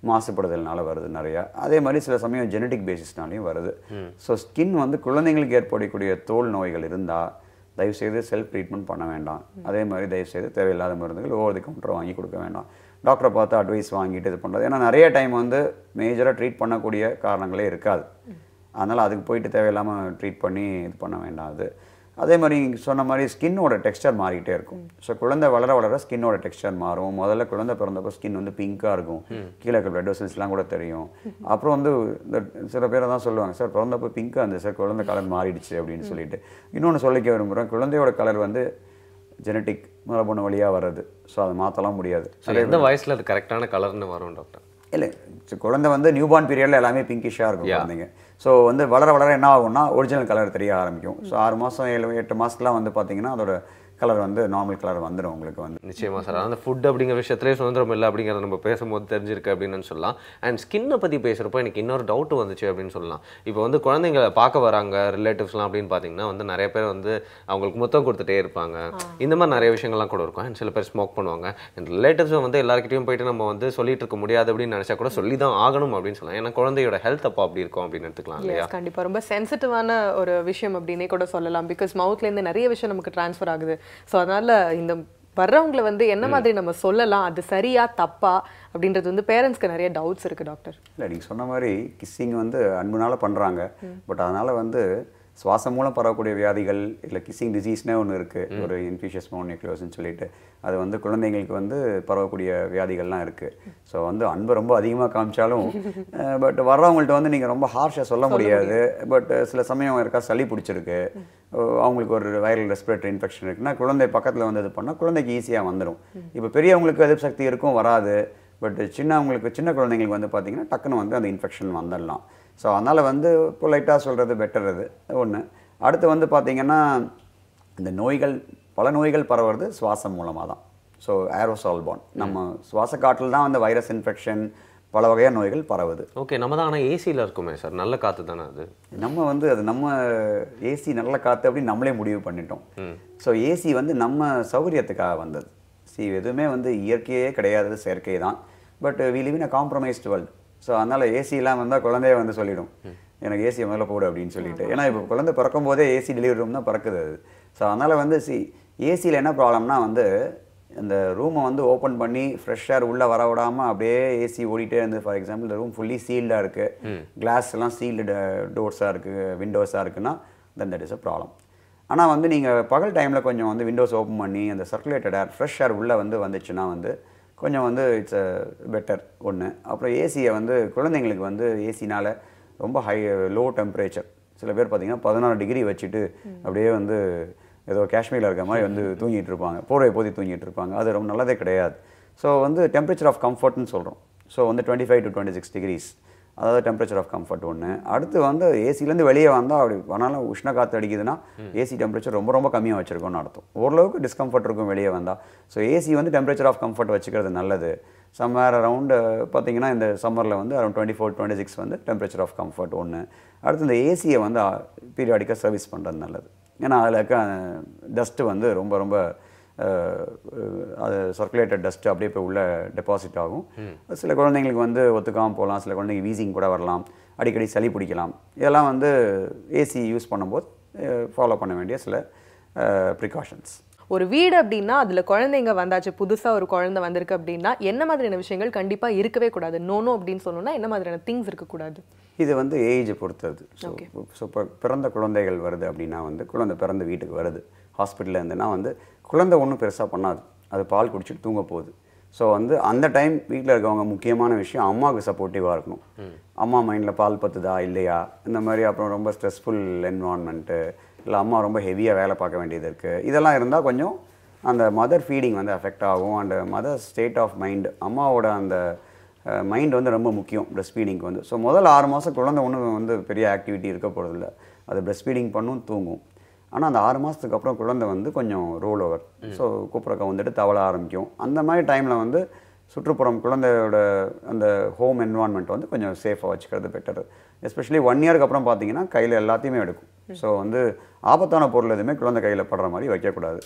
மாசுபடுதல்னால வருது நிறையா அதே மாதிரி சில சமயம் ஜெனட்டிக் பேசிஸ்னாலையும் வருது ஸோ ஸ்கின் வந்து குழந்தைங்களுக்கு ஏற்படக்கூடிய தோல் நோய்கள் இருந்தால் தயவுசெய்து செல்ஃப் ட்ரீட்மெண்ட் பண்ண வேண்டாம் அதே மாதிரி தயவுசெய்து தேவையில்லாத மருந்துகள் ஓவர் தி கவுண்டர் வாங்கி கொடுக்க வேண்டாம் டாக்டரை பார்த்து அட்வைஸ் வாங்கிட்டு இது பண்ணுறது ஏன்னா நிறைய டைம் வந்து மேஜராக ட்ரீட் பண்ணக்கூடிய காரணங்களே இருக்காது அதனால் அதுக்கு போயிட்டு தேவையில்லாமல் ட்ரீட் பண்ணி இது பண்ண வேண்டாம் அது அதே மாதிரி நீங்க சொன்ன மாதிரி ஸ்கின்னோட டெக்ஸ்டர் மாறிக்கிட்டே இருக்கும் ஸோ குழந்தை வளர வளர ஸ்கின்னோட டெக்ஸ்டர் மாறும் முதல்ல குழந்தை பிறந்தப்போ ஸ்கின் வந்து பிங்காக இருக்கும் கீழே இருக்க பிளட் வெசல்ஸ்லாம் கூட தெரியும் அப்புறம் வந்து இந்த சில பேரை தான் சொல்லுவாங்க சார் பிறந்தப்போ பிங்காக இருந்துச்சு சார் குழந்தை கலர் மாறிடுச்சு அப்படின்னு சொல்லிட்டு இன்னொன்று சொல்லிக்க விரும்புகிறேன் குழந்தையோட கலர் வந்து ஜெனட்டிக் மரபணு வழியாக வர்றது ஸோ அதை மாற்றலாம் முடியாது
ஸோ எந்த வயசுல அது கரெக்டான கலர்னு வரும் டாக்டர்
இல்லை சி- குழந்தை வந்து நியூ பார்ன் பீரியடில் எல்லாமே பிங்கிஷாக இருக்கும் குழந்தைங்க ஸோ வந்து வளர வளர என்ன ஆகும்னா ஒரிஜினல் கலர் தெரிய ஆரம்பிக்கும் ஸோ ஆறு மாதம் ஏழு எட்டு மாதத்துலாம் வந்து பார்த்தீங்கன்னா அதோட கலர் வந்து நார்மல் கலர் வந்துடும் உங்களுக்கு வந்து
நிச்சயமா சார் அந்த ஃபுட் அப்படிங்கிற விஷயத்திலே சுதந்திரம் இல்லை அப்படிங்கிறத நம்ம பேசும்போது தெரிஞ்சிருக்கு அப்படின்னு சொல்லலாம் அண்ட் ஸ்கின்னை பற்றி பேசுகிறப்போ எனக்கு இன்னொரு டவுட் வந்துச்சு அப்படின்னு சொல்லலாம் இப்போ வந்து குழந்தைங்களை பார்க்க வராங்க ரிலேட்டிவ்ஸ்லாம் அப்படின்னு பார்த்தீங்கன்னா வந்து நிறைய பேர் வந்து அவங்களுக்கு முத்தம் கொடுத்துட்டே இருப்பாங்க இந்த மாதிரி நிறைய விஷயங்கள்லாம் கூட இருக்கும் அண்ட் சில பேர் ஸ்மோக் பண்ணுவாங்க அண்ட் ரிலேட்டிவ்ஸ் வந்து எல்லாருக்கிட்டையும் போயிட்டு நம்ம வந்து சொல்லிட்டு இருக்க முடியாது அப்படின்னு நினச்சா கூட சொல்லி தான் ஆகணும் அப்படின்னு சொல்லலாம் ஏன்னா குழந்தையோட ஹெல்த் அப்போ அப்படி இருக்கும் அப்படின்னு எடுத்துக்கலாம் இல்லையா
எஸ் கண்டிப்பா ரொம்ப சென்சிட்டிவான ஒரு விஷயம் அப்படின்னே கூட சொல்லலாம் பிகாஸ் மவுத்ல இருந்து நிறைய விஷயம் நமக்கு ட்ரான்ஸ்ஃபர் ஆகுது ஸோ அதனால இந்த வர்றவங்களை வந்து என்ன மாதிரி நம்ம சொல்லலாம் அது சரியா தப்பா அப்படின்றது வந்து பேரண்ட்ஸ்க்கு நிறைய டவுட்ஸ் இருக்கு டாக்டர்
இல்லை நீங்கள் சொன்ன மாதிரி கிஸ்ஸிங் வந்து அன்புனால பண்ணுறாங்க பட் அதனால் வந்து சுவாசம் மூலம் பரவக்கூடிய வியாதிகள் இல்லை கிஸ்ஸிங் டிசீஸ்னே ஒன்று இருக்குது ஒரு இன்ஃபிஷியஸ் மோனிக்ளோஸ்னு சொல்லிட்டு அது வந்து குழந்தைங்களுக்கு வந்து பரவக்கூடிய வியாதிகள்லாம் இருக்குது ஸோ வந்து அன்பை ரொம்ப அதிகமாக காமிச்சாலும் பட் வர்றவங்கள்ட்ட வந்து நீங்கள் ரொம்ப ஹார்ஷாக சொல்ல முடியாது பட் சில சமயம் இருக்கா சளி பிடிச்சிருக்கு அஹ் அவங்களுக்கு ஒரு வைரல் ரெஸ்பிரேட்டரி இன்ஃபெக்ஷன் இருக்குன்னா குழந்தை பக்கத்தில் வந்து இது பண்ணால் குழந்தைக்கு ஈஸியாக வந்துடும் இப்போ பெரியவங்களுக்கு எதிர்ப்பு சக்தி இருக்கும் வராது பட் சின்னவங்களுக்கு சின்ன குழந்தைங்களுக்கு வந்து பார்த்தீங்கன்னா டக்குன்னு வந்து அந்த இன்ஃபெக்ஷன் வந்துடலாம் ஸோ அதனால் வந்து பொலைட்டாக சொல்கிறது பெட்டர் அது ஒன்று அடுத்து வந்து பார்த்தீங்கன்னா இந்த நோய்கள் பல நோய்கள் பரவுறது சுவாசம் மூலமாக தான் ஸோ ஏரோசால் பான் நம்ம சுவாச காற்றில் தான் வந்து வைரஸ் இன்ஃபெக்ஷன் பல வகையான நோய்கள் பரவுது
ஓகே நம்ம தான் ஆனால் ஏசியில் இருக்குமே சார் நல்ல காற்று தானே அது
நம்ம வந்து அது நம்ம ஏசி நல்ல காற்று அப்படின்னு நம்மளே முடிவு பண்ணிட்டோம் ஸோ ஏசி வந்து நம்ம சௌகரியத்துக்காக வந்தது சி எதுவுமே வந்து இயற்கையே கிடையாது செயற்கை தான் but we live in a compromised world so அதனால் ஏசிலாம் வந்தால் குழந்தைய வந்து சொல்லிடும் எனக்கு ஏசி முதல்ல போடு அப்படின்னு சொல்லிட்டு ஏன்னா இப்போ குழந்தை பிறக்கும் போதே ஏசி டெலிவரி ரூம் தான் பிறக்குது அது ஸோ அதனால் வந்து சி ஏசியில் என்ன ப்ராப்ளம்னா வந்து இந்த ரூமை வந்து ஓப்பன் பண்ணி ஃப்ரெஷ் ஏர் உள்ளே வர விடாமல் அப்படியே ஏசி ஓடிட்டே இருந்து ஃபார் எக்ஸாம்பிள் இந்த ரூம் ஃபுல்லி சீல்டாக இருக்குது கிளாஸ் எல்லாம் சீல்டு டோர்ஸாக இருக்குது விண்டோஸாக இருக்குன்னா then that is a problem ஆனால் வந்து நீங்கள் பகல் டைமில் கொஞ்சம் வந்து விண்டோஸ் ஓப்பன் பண்ணி அந்த சர்க்குலேட்டட் ஏர் ஃப்ரெஷ் ஏர் உள்ளே வந்து வந்துச்சுன்னா வந்து கொஞ்சம் வந்து இட்ஸ் அ பெட்டர் ஒன்று அப்புறம் ஏசியை வந்து குழந்தைங்களுக்கு வந்து ஏசினால் ரொம்ப ஹை லோ டெம்பரேச்சர் சில பேர் பார்த்தீங்கன்னா பதினாறு டிகிரி வச்சுட்டு அப்படியே வந்து ஏதோ காஷ்மீரில் இருக்க மாதிரி வந்து தூங்கிட்டு இருப்பாங்க போர்வை போதி தூங்கிட்டு இருப்பாங்க அது ரொம்ப நல்லதே கிடையாது ஸோ வந்து டெம்பரேச்சர் ஆஃப் கம்ஃபர்ட்னு சொல்கிறோம் ஸோ வந்து twenty five to twenty six degrees அதாவது டெம்பரேச்சர் ஆஃப் கம்ஃபர்ட் ஒன்று அடுத்து வந்து ஏசிலேருந்து வெளியே வந்தால் அப்படி வனாலும் உஷ்ண காற்று அடிக்குதுன்னா ஏசி டெம்பரேச்சர் ரொம்ப ரொம்ப கம்மியாக வச்சுருக்கோம்னு அர்த்தம் ஓரளவுக்கு டிஸ்கம்ஃபர்ட் இருக்கும் வெளியே வந்தால் ஸோ ஏசி வந்து டெம்பரேச்சர் ஆஃப் கம்ஃபர்ட் வச்சுக்கிறது நல்லது சம்மர் அரவுண்டு பார்த்தீங்கன்னா இந்த சம்மரில் வந்து around twenty four twenty six வந்து டெம்பரேச்சர் ஆஃப் கம்ஃபர்ட் ஒன்று அடுத்து இந்த ஏசியை வந்து பீரியாடிக்காக சர்வீஸ் பண்ணுறது நல்லது ஏன்னா அதில் இருக்க டஸ்ட்டு வந்து ரொம்ப ரொம்ப அஹ், அது சர்க்குலேட்டட் டஸ்ட் அப்படியே போய் உள்ள டெபாசிட் ஆகும் சில குழந்தைங்களுக்கு வந்து ஒத்துக்காமல் போகலாம் சில குழந்தைங்க வீசிங் கூட வரலாம் அடிக்கடி சளி பிடிக்கலாம் இதெல்லாம் வந்து ஏசி யூஸ் பண்ணும்போது ஃபாலோ பண்ண வேண்டிய சில ப்ரிகாஷன்ஸ்
ஒரு வீடு அப்படின்னா அதுல குழந்தைங்க வந்தாச்சு புதுசா ஒரு குழந்தை வந்திருக்கு அப்படின்னா என்ன மாதிரியான விஷயங்கள் கண்டிப்பா இருக்கவே கூடாது நோனோ அப்படின்னு சொன்னோம்னா என்ன மாதிரியான திங்ஸ் இருக்கக்கூடாது
இது வந்து ஏஜை பொறுத்தது ஸோ ஸோ இப்போ பிறந்த குழந்தைகள் வருது அப்படின்னா வந்து குழந்தை பிறந்த வீட்டுக்கு வருது ஹாஸ்பிட்டலில் இருந்துன்னா வந்து குழந்தை ஒன்றும் பெருசாக பண்ணாது அது பால் குடிச்சிட்டு தூங்க போகுது ஸோ வந்து அந்த டைம் வீட்டில் இருக்கவங்க முக்கியமான விஷயம் அம்மாவுக்கு சப்போர்ட்டிவாக இருக்கணும் அம்மா மைண்டில் பால் பத்துதா இல்லையா இந்த மாதிரி அப்புறம் ரொம்ப ஸ்ட்ரெஸ்ஃபுல் என்வான்மெண்ட்டு இல்லை அம்மா ரொம்ப ஹெவியாக வேலை பார்க்க வேண்டியது இருக்குது இதெல்லாம் இருந்தால் கொஞ்சம் அந்த மதர் ஃபீடிங் வந்து அஃபெக்ட் ஆகும் and mother state of mind அம்மாவோட அந்த மைண்ட் வந்து ரொம்ப முக்கியம் பிரஸ்ட் ஃபீடிங்க்கு வந்து ஸோ முதல் ஆறு மாதம் குழந்தை ஒன்றும் வந்து பெரிய ஆக்டிவிட்டி இருக்க போகிறதில்ல அது பிரஸ்ட் ஃபீடிங் பண்ணும் தூங்கும் ஆனால் அந்த ஆறு மாதத்துக்கு அப்புறம் குழந்தை வந்து கொஞ்சம் ரோல் ஓவர் ஸோ கூப்பிட்றக்க வந்துட்டு தவள ஆரம்பிக்கும் அந்த மாதிரி டைமில் வந்து சுற்றுப்புறம் குழந்தையோட அந்த ஹோம் என்வான்மெண்ட் வந்து கொஞ்சம் சேஃபாக வச்சுக்கிறது பெட்டர் எஸ்பெஷலி ஒன் இயருக்கு அப்புறம் பார்த்தீங்கன்னா கையில் எல்லாத்தையுமே எடுக்கும் ஸோ வந்து ஆபத்தான பொருள் எதுவுமே குழந்தை கையில் படுற மாதிரி வைக்கக்கூடாது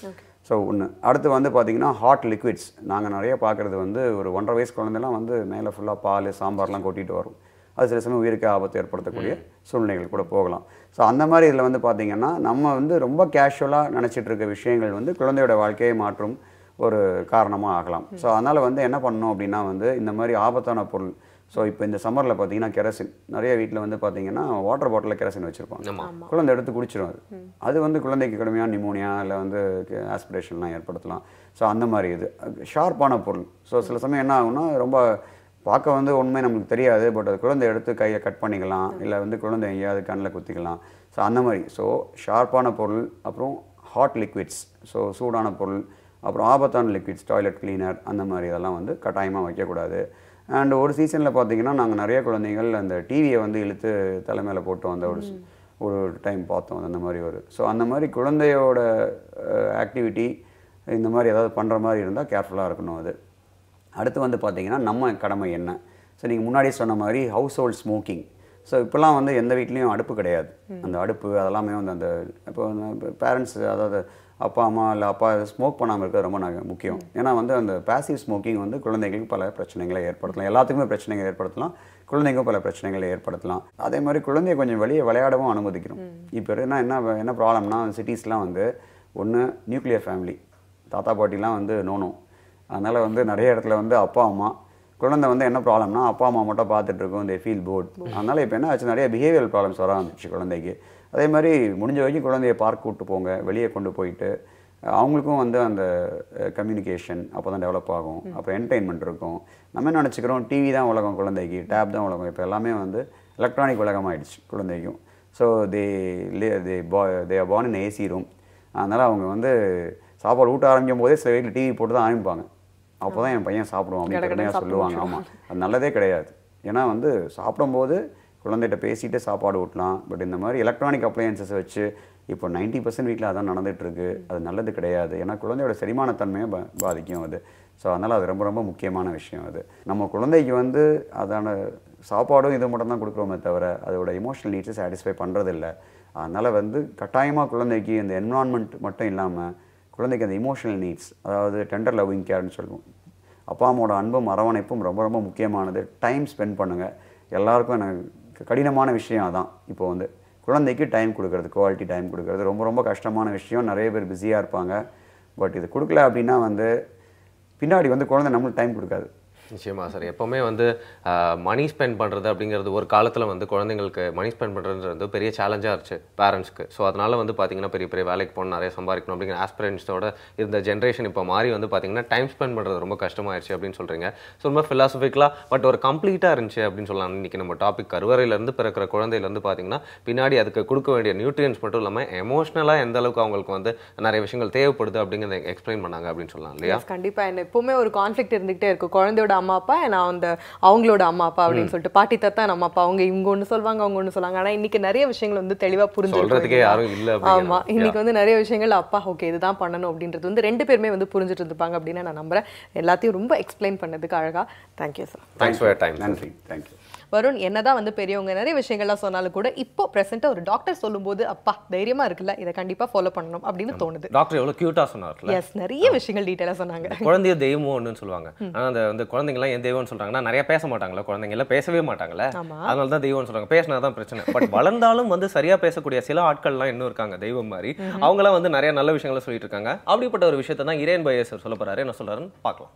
ஸோ ஒன்று அடுத்து வந்து பார்த்தீங்கன்னா ஹாட் லிக்விட்ஸ் நாங்கள் நிறைய பார்க்குறது வந்து ஒரு ஒன்றரை வயசு குழந்தைலாம் வந்து மேலே ஃபுல்லாக பால் சாம்பார்லாம் கொட்டிட்டு வரும் அது சில சமயம் உயிருக்கு ஆபத்து ஏற்படுத்தக்கூடிய சூழ்நிலைகள் கூட போகலாம் ஸோ அந்த மாதிரி இதில் வந்து பார்த்தீங்கன்னா நம்ம வந்து ரொம்ப கேஷுவலாக நினச்சிட்டு இருக்க விஷயங்கள் வந்து குழந்தையோட வாழ்க்கையை மாற்றும் ஒரு காரணமாக ஆகலாம் ஸோ அதனால் வந்து என்ன பண்ணணும் அப்படின்னா வந்து இந்த மாதிரி ஆபத்தான பொருள் ஸோ இப்போ இந்த சம்மரில் பார்த்தீங்கன்னா கெரசின் நிறைய வீட்டில் வந்து பார்த்தீங்கன்னா வாட்டர் பாட்டிலில் கெரசின் வச்சுருப்பாங்க
ஆமா
குழந்தை எடுத்து குடிச்சிடும் அது அது வந்து குழந்தைக்கு கடுமையான நிமோனியா இல்லை வந்து ஆஸ்பிரேஷன்லாம் ஏற்படுத்தலாம் ஸோ அந்த மாதிரி இது ஷார்ப்பான பொருள் ஸோ சில சமயம் என்ன ஆகும்னா ரொம்ப பார்க்க வந்து உண்மை நமக்கு தெரியாது பட் அது குழந்தை எடுத்து கையை கட் பண்ணிக்கலாம் இல்லை வந்து குழந்தை எங்கேயாவது கண்ணில் குத்திக்கலாம் ஸோ அந்த மாதிரி ஸோ ஷார்ப்பான பொருள் அப்புறம் ஹாட் லிக்விட்ஸ் ஸோ சூடான பொருள் அப்புறம் ஆபத்தான லிக்விட்ஸ் டாய்லெட் கிளீனர் அந்த மாதிரி இதெல்லாம் வந்து கட்டாயமாக வைக்கக்கூடாது அண்ட் ஒரு சீசனில் பார்த்தீங்கன்னா நாங்கள் நிறைய குழந்தைகள் அந்த டிவியை வந்து இழுத்து தலைமையில் போட்டு வந்த ஒரு ஸ்- ஒரு டைம் பார்த்தோம் அந்த மாதிரி ஒரு ஸோ அந்த மாதிரி குழந்தையோட ஆக்டிவிட்டி இந்த மாதிரி ஏதாவது பண்ணுற மாதிரி இருந்தால் கேர்ஃபுல்லாக இருக்கணும் அது அடுத்து வந்து பார்த்தீங்கன்னா நம்ம கடமை என்ன ஸோ நீங்கள் முன்னாடி சொன்ன மாதிரி ஹவுஸ் ஹோல்ட் ஸ்மோக்கிங் ஸோ இப்போல்லாம் வந்து எந்த வீட்லேயும் அடுப்பு கிடையாது அந்த அடுப்பு அதெல்லாமே வந்து அந்த இப்போ பேரண்ட்ஸ் அதாவது அப்பா அம்மா இல்லை அப்பா ஸ்மோக் பண்ணாமல் இருக்கிறது ரொம்ப நக- முக்கியம் ஏன்னா வந்து அந்த பாசிவ் ஸ்மோக்கிங் வந்து குழந்தைகளுக்கு பல பிரச்சனைகளை ஏற்படுத்தலாம் எல்லாத்துக்குமே பிரச்சனைகள் ஏற்படுத்தலாம் குழந்தைக்கும் பல பிரச்சனைகளை ஏற்படுத்தலாம் அதே மாதிரி குழந்தைய கொஞ்சம் வெளியே விளையாடவும் அனுமதிக்கணும் இப்போ என்ன என்ன என்ன ப்ராப்ளம்னா சிட்டிஸ்லாம் வந்து ஒன்று நியூக்ளியர் ஃபேமிலி தாத்தா பாட்டிலாம் வந்து நோனோ அதனால் வந்து நிறைய இடத்துல வந்து அப்பா அம்மா குழந்தை வந்து என்ன ப்ராப்ளம்னா அப்பா அம்மா மட்டும் பார்த்துட்டு இருக்கும் தே ஃபீல் போர்ட் அதனால் இப்போ என்ன ஆச்சு நிறைய பிஹேவியல் ப்ராப்ளம்ஸ் வர ஆரம்பிச்சு குழந்தைக்கு அதே மாதிரி முடிஞ்ச வரைக்கும் குழந்தைய பார்க் கூட்டு போங்க வெளியே கொண்டு போயிட்டு அஹ், அவங்களுக்கும் வந்து அந்த கம்யூனிகேஷன் அப்போ தான் டெவலப் ஆகும் அப்போ என்டர்டெயின்மெண்ட் இருக்கும் நம்ம என்ன நினச்சிக்கிறோம் டிவி தான் உலகம் குழந்தைக்கு டேப் தான் உலகம் இப்போ எல்லாமே வந்து எலக்ட்ரானிக் உலகம் ஆயிடுச்சு குழந்தைக்கும் ஸோ தே தே பா they are born in AC room அதனால் அவங்க வந்து சாப்பாடு ஊட்ட ஆரம்பிக்கும் போதே சில வீட்டில் டிவி போட்டு தான் ஆரம்பிப்பாங்க அப்போ தான் என் பையன் சாப்பிடுவான் அப்படின்னு
கடகடன்னு
பெருமையாக சொல்லுவாங்க ஆமாம் அது நல்லதே கிடையாது ஏன்னா வந்து சாப்பிடும்போது குழந்தைகிட்ட பேசிட்டு சாப்பாடு ஊட்டலாம் பட் இந்த மாதிரி எலக்ட்ரானிக் அப்ளையன்சஸ் வச்சு இப்போ நைன்ட்டி பர்சன்ட் வீட்டில் அதான் நடந்துட்டு இருக்கு அது நல்லது கிடையாது ஏன்னா குழந்தையோட செரிமானத்தன்மையை பா பாதிக்கும் அது ஸோ அதனால் அது ரொம்ப ரொம்ப முக்கியமான விஷயம் அது நம்ம குழந்தைக்கு வந்து அதான சாப்பாடும் இது மட்டும் தான் கொடுக்குறோமே தவிர அதோட எமோஷனல் நீட்ஸை சாட்டிஸ்ஃபை பண்ணுறதில்ல அதனால் வந்து கட்டாயமாக குழந்தைக்கு இந்த என்விரான்மெண்ட் மட்டும் இல்லாமல் குழந்தைக்கு அந்த இமோஷனல் நீட்ஸ் அதாவது டெண்டர் லவ்விங் கேர்னு சொல்லுவோம் அப்பா அம்மாவோட அன்பும் அரவணைப்பும் ரொம்ப ரொம்ப முக்கியமானது டைம் ஸ்பெண்ட் பண்ணுங்கள் எல்லாருக்கும் எனக்கு கடினமான விஷயம் அதான் இப்போ வந்து குழந்தைக்கு டைம் கொடுக்கறது குவாலிட்டி டைம் கொடுக்கறது ரொம்ப ரொம்ப கஷ்டமான விஷயம் நிறைய பேர் பிஸியாக இருப்பாங்க பட் இது கொடுக்கல அப்படின்னா வந்து பின்னாடி வந்து குழந்தை நம்மளுக்கு டைம் கொடுக்காது
நிச்சயமா சார் எப்போவுமே வந்து மணி ஸ்பெண்ட் பண்ணுறது அப்படிங்கிறது ஒரு காலத்தில் வந்து குழந்தைங்களுக்கு மணி ஸ்பெண்ட் பண்ணுறது வந்து பெரிய சேலஞ்சாக இருந்துச்சு பேரண்ட்ஸ்க்கு ஸோ அதனால வந்து பார்த்தீங்கன்னா பெரிய பெரிய வேலைக்கு போகணும் நிறைய சம்பாதிக்கணும் அப்படிங்கிற ஆஸ்பிரன்ஸோட இருந்த ஜென்ரேஷன் இப்போ மாறி வந்து பார்த்தீங்கன்னா டைம் ஸ்பெண்ட் பண்ணுறது ரொம்ப கஷ்டமாயிருச்சு அப்படின்னு சொல்கிறீங்க ஸோ ரொம்ப ஃபிலாசபிக்கலாக பட் ஒரு கம்ப்ளீட்டாக இருந்துச்சு அப்படின்னு சொல்லலாம் இன்னைக்கு நம்ம டாபிக் கருவறையிலேருந்து பிறக்கிற குழந்தையிலேருந்து பார்த்தீங்கன்னா பின்னாடி அதுக்கு கொடுக்க வேண்டிய நியூட்ரியன்ஸ் மட்டும் இல்லாமல் எமோஷ்னலாக எந்த அளவுக்கு அவங்களுக்கு வந்து நிறைய விஷயங்கள் தேவைப்படுது அப்படிங்கிறத எக்ஸ்பிளைன் பண்ணாங்க அப்படின்னு சொல்லலாம் இல்லையா
Yes, கண்டிப்பா என்ன எப்பவுமே ஒரு கான்ஃப்ளிக்ட் இருந்துகிட்டே இருக்கும் குழந்தையோட அம்மா அப்பா நான் அந்த அவங்களோட அம்மா அப்பா அப்படின்னு சொல்லிட்டு பாட்டி தாத்தா நம்ம அப்பா அவங்க இவங்க ஒண்ணு சொல்லுவாங்க அவங்க ஒண்ணு சொல்லுவாங்க ஆனா இன்னைக்கு நிறைய விஷயங்கள் வந்து தெளிவா புரிஞ்சு
சொல்றதுக்கே யாரும் இல்ல அப்படிங்கிற
ஆமா இன்னைக்கு வந்து நிறைய விஷயங்கள் அப்பா ஓகே இதுதான் பண்ணணும் அப்படின்றது வந்து ரெண்டு பேருமே வந்து புரிஞ்சுட்டு இருப்பாங்க அப்படின்னு நான் நம்புறேன் எல்லாத்தையும் ரொம்ப எக்ஸ்பிளைன் பண்ணதுக்கு அழகா thank you sir
thanks for time
நன்றி தேங்க்யூ
வருண் என்னதான் வந்து பெரியவங்க நிறைய விஷயங்கள்லாம் சொன்னாலும் கூட இப்போ ப்ரெசென்ட்டாக ஒரு டாக்டர் சொல்லும்போது அப்பா தைரியமா இருக்குல்ல இதை கண்டிப்பா ஃபாலோ பண்ணணும் அப்படின்னு தோணுது
டாக்டர் எவ்வளோ க்யூட்டாக சொன்னார்ல
எஸ் நிறைய விஷயங்கள் டீட்டெயிலாக சொன்னாங்க
குழந்தைய தெய்வம் ஒன்றுன்னு சொல்லுவாங்க ஆனா அந்த வந்து குழந்தைங்கலாம் ஏன் தெய்வம்னு சொல்றாங்கன்னா நிறைய பேச மாட்டாங்களா குழந்தைங்க எல்லாம் பேசவே மாட்டாங்களே
ஆமா.
அதனால தான் தெய்வம்னு சொல்றாங்க பேசினா தான் பிரச்சனை பட் வளர்ந்தாலும் வந்து சரியா பேசக்கூடிய சில ஆட்கள்லாம் இன்னும் இருக்காங்க தெய்வம் மாதிரி அவங்களாம் வந்து நிறைய நல்ல விஷயங்களை சொல்லிட்டு இருக்காங்க அப்படிப்பட்ட ஒரு விஷயத்தை தான் இரேன் பையர் சொல்ல போறாரு என்ன சொல்றாருன்னு பார்க்கலாம்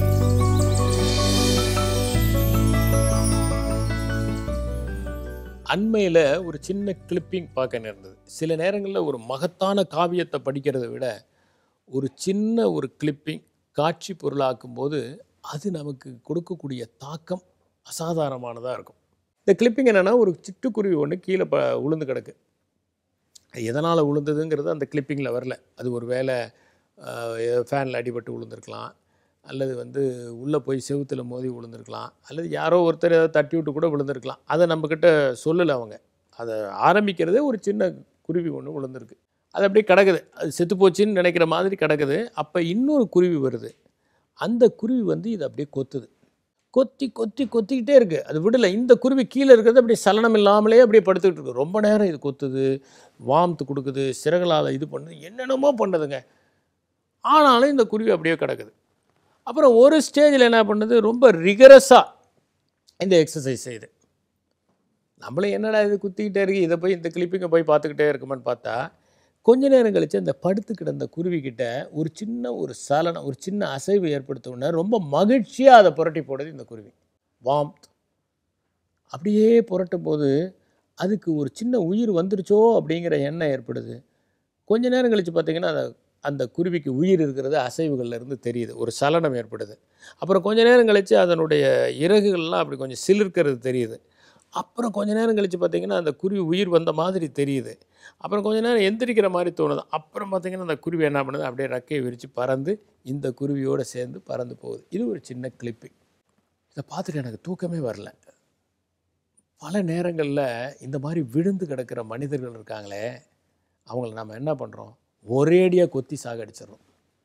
அண்மையில் ஒரு சின்ன கிளிப்பிங் பார்க்க நேர்ந்தது சில நேரங்களில் ஒரு மகத்தான காவியத்தை படிக்கிறதை விட ஒரு சின்ன ஒரு கிளிப்பிங் காட்சி பொருளாக்கும் போது அது நமக்கு கொடுக்கக்கூடிய தாக்கம் அசாதாரணமானதாக இருக்கும் இந்த கிளிப்பிங் என்னென்னா ஒரு சிட்டுக்குருவி ஒன்று கீழே ப உளுந்து கிடக்கு எதனால் விழுந்ததுங்கிறது அந்த கிளிப்பிங்கில் வரல அது ஒரு வேளை ஃபேனில் அடிபட்டு விழுந்திருக்கலாம் அல்லது வந்து உள்ளே போய் செவுத்துல மோதி விழுந்திருக்கலாம் அல்லது யாரோ ஒருத்தர் ஏதாவது தட்டி விட்டு கூட விழுந்திருக்கலாம் அதை நம்மக்கிட்ட சொல்லலை அவங்க அதை ஆரம்பிக்கிறதே ஒரு சின்ன குருவி ஒன்று விழுந்திருக்கு அது அப்படியே கிடக்குது அது செத்து போச்சுன்னு நினைக்கிற மாதிரி கிடக்குது அப்போ இன்னொரு குருவி வருது அந்த குருவி வந்து இதை அப்படியே கொத்துது கொத்தி கொத்தி கொத்திக்கிட்டே இருக்குது அது விடலை இந்த குருவி கீழே இருக்கிறது அப்படியே சலனம் இல்லாமலே அப்படியே படுத்துக்கிட்டு இருக்கு ரொம்ப நேரம் இது கொத்துது வார்ம்த்து கொடுக்குது சிறகலால் இது பண்ணுது என்னென்னமோ பண்ணுதுங்க ஆனாலும் இந்த குருவி அப்படியே கிடக்குது அப்புறம் ஒரு ஸ்டேஜில் என்ன பண்ணுது ரொம்ப ரிகரஸாக இந்த எக்ஸசைஸ் செய்யுது நம்மளும் என்னடா இது குத்திக்கிட்டே இருக்கு இதை போய் இந்த கிளிப்பிங்கை போய் பார்த்துக்கிட்டே இருக்குமான்னு பார்த்தா கொஞ்ச நேரம் கழிச்சு அந்த படுத்து கிடந்த குருவிக்கிட்ட ஒரு சின்ன ஒரு சலனம் ஒரு சின்ன அசைவு ஏற்படுத்த உடனே ரொம்ப மகிழ்ச்சியாக அதை புரட்டி போடுது இந்த குருவி வாம்த் அப்படியே புரட்டும் போது அதுக்கு ஒரு சின்ன உயிர் வந்துருச்சோ அப்படிங்கிற எண்ணம் ஏற்படுது கொஞ்ச நேரம் கழித்து பார்த்தீங்கன்னா அந்த அந்த குருவிக்கு உயிர் இருக்கிறது அசைவுகள்ல இருந்து தெரியுது ஒரு சலனம் ஏற்படுது அப்புறம் கொஞ்ச நேரம் கழித்து அதனுடைய இறகுகள்லாம் அப்படி கொஞ்சம் சிலிர்க்கிறது தெரியுது அப்புறம் கொஞ்ச நேரம் கழித்து பார்த்தீங்கன்னா அந்த குருவி உயிர் வந்த மாதிரி தெரியுது அப்புறம் கொஞ்ச நேரம் எந்திரிக்கிற மாதிரி தோணுது அப்புறம் பார்த்தீங்கன்னா அந்த குருவி என்ன பண்ணுது அப்படியே ரெக்கையை விரித்து பறந்து இந்த குருவியோடு சேர்ந்து பறந்து போகுது இது ஒரு சின்ன கிளிப்பிங் இதை பார்த்துட்டு எனக்கு தூக்கமே வரல பல நேரங்களில் இந்த மாதிரி விழுந்து கிடக்கிற மனிதர்கள் இருக்காங்களே அவங்கள நம்ம என்ன பண்ணுறோம் ஒரேடியாக கொத்தி சாகடிச்சிடுறோம்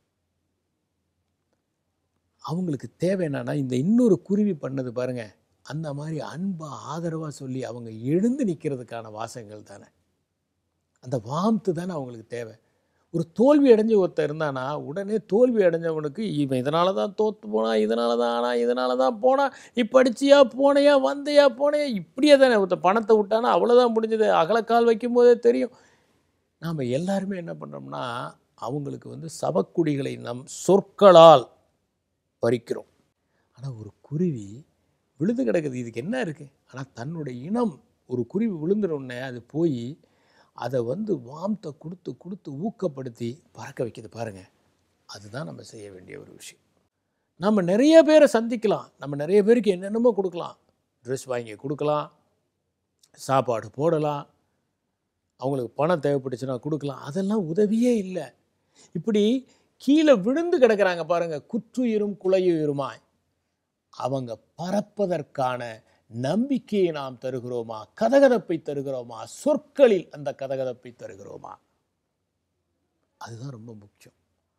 அவங்களுக்கு தேவை என்னன்னா இந்த இன்னொரு குருவி பண்ணது பாருங்க அந்த மாதிரி அன்பா ஆதரவாக சொல்லி அவங்க எழுந்து நிற்கிறதுக்கான வாசகங்கள் தானே அந்த வாம்த்து தானே அவங்களுக்கு தேவை ஒரு தோல்வி அடைஞ்ச ஒருத்தன் இருந்தானா உடனே தோல்வி அடைஞ்சவனுக்கு இவன் இதனால தான் தோத்து போனான் இதனால தான் ஆனா இதனால தான் போனான் நீ படிச்சியா போனையா வந்தையா போனையா இப்படியே தானே ஒருத்தன் பணத்தை விட்டானா அவ்வளோதான் முடிஞ்சது அகலக்கால் வைக்கும் போதே தெரியும் நாம் எல்லாருமே என்ன பண்ணுறோம்னா அவங்களுக்கு வந்து சவக்குடிகளை நம் சொற்களால் பறிக்கிறோம் ஆனால் ஒரு குருவி விழுந்து கிடக்குது இதுக்கு என்ன இருக்குது ஆனால் தன்னுடைய இனம் ஒரு குருவி விழுந்துடனே அது போய் அதை வந்து வாம்த்தை கொடுத்து கொடுத்து ஊக்கப்படுத்தி பறக்க வைக்குது பாருங்கள் அதுதான் நம்ம செய்ய வேண்டிய ஒரு விஷயம் நம்ம நிறைய பேரை சந்திக்கலாம் நம்ம நிறைய பேருக்கு என்னென்னமோ கொடுக்கலாம் ட்ரெஸ் வாங்கி கொடுக்கலாம் சாப்பாடு போடலாம் அவங்களுக்கு பணம் தேவைப்பட்டுச்சுன்னா கொடுக்கலாம் அதெல்லாம் உதவியே இல்லை இப்படி கீழே விழுந்து கிடக்குறாங்க பாருங்க குற்றுயிரும் குலையுயிருமாய் அவங்க பறப்பதற்கான நம்பிக்கையை நாம் தருகிறோமா கதகதப்பை தருகிறோமா சொற்களில் அந்த கதகதப்பை தருகிறோமா அதுதான் ரொம்ப முக்கியம்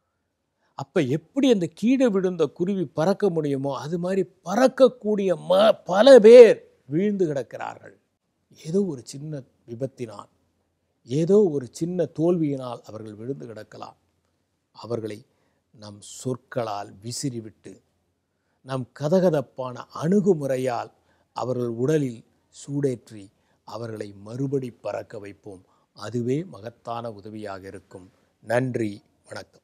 அப்ப எப்படி அந்த கீழே விழுந்த குருவி பறக்க முடியுமோ அது மாதிரி பறக்கக்கூடிய ம பல பேர் வீழ்ந்து கிடக்கிறார்கள் ஏதோ ஒரு சின்ன விபத்தினால் ஏதோ ஒரு சின்ன தோல்வியினால் அவர்கள் விழுந்து கிடக்கலாம் அவர்களை நம் சொற்களால் விசிறிவிட்டு நம் கதகதப்பான அணுகுமுறையால் அவர்கள் உடலில் சூடேற்றி அவர்களை மறுபடி பறக்க வைப்போம் அதுவே மகத்தான உதவியாக இருக்கும் நன்றி வணக்கம்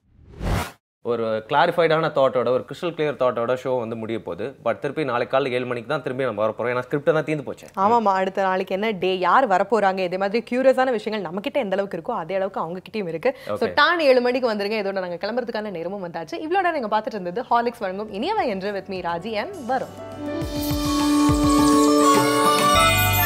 ஒரு கிளாரிஃபைடான தாட்டோட ஒரு கிறிஸ்டல் கிளியர் தாட்டோட ஷோ வந்து முடிய போகுது பட் திருப்பி நாளைக்கு காலையில் ஏழு மணிக்கு தான் திரும்பி நம்ம வர போகிறோம் ஏன்னா ஸ்கிரிப்ட் தான் தீர்ந்து போச்சு
ஆமாமா அடுத்த நாளைக்கு என்ன டே யார் வரப்போறாங்க இதே மாதிரி கியூரியஸான விஷயங்கள் நம்ம கிட்ட எந்த அளவுக்கு இருக்கோ அதே அளவுக்கு அவங்க கிட்டயும் இருக்கு ஸோ டான் ஏழு மணிக்கு வந்துருங்க இதோட நாங்க கிளம்புறதுக்கான நேரமும் வந்தாச்சு இவ்வளோ நீங்க பார்த்துட்டு இருந்தது ஹாலிக்ஸ் வழங்கும் இனியவை என்று வித் மீ ராஜி அண்ட் வரும்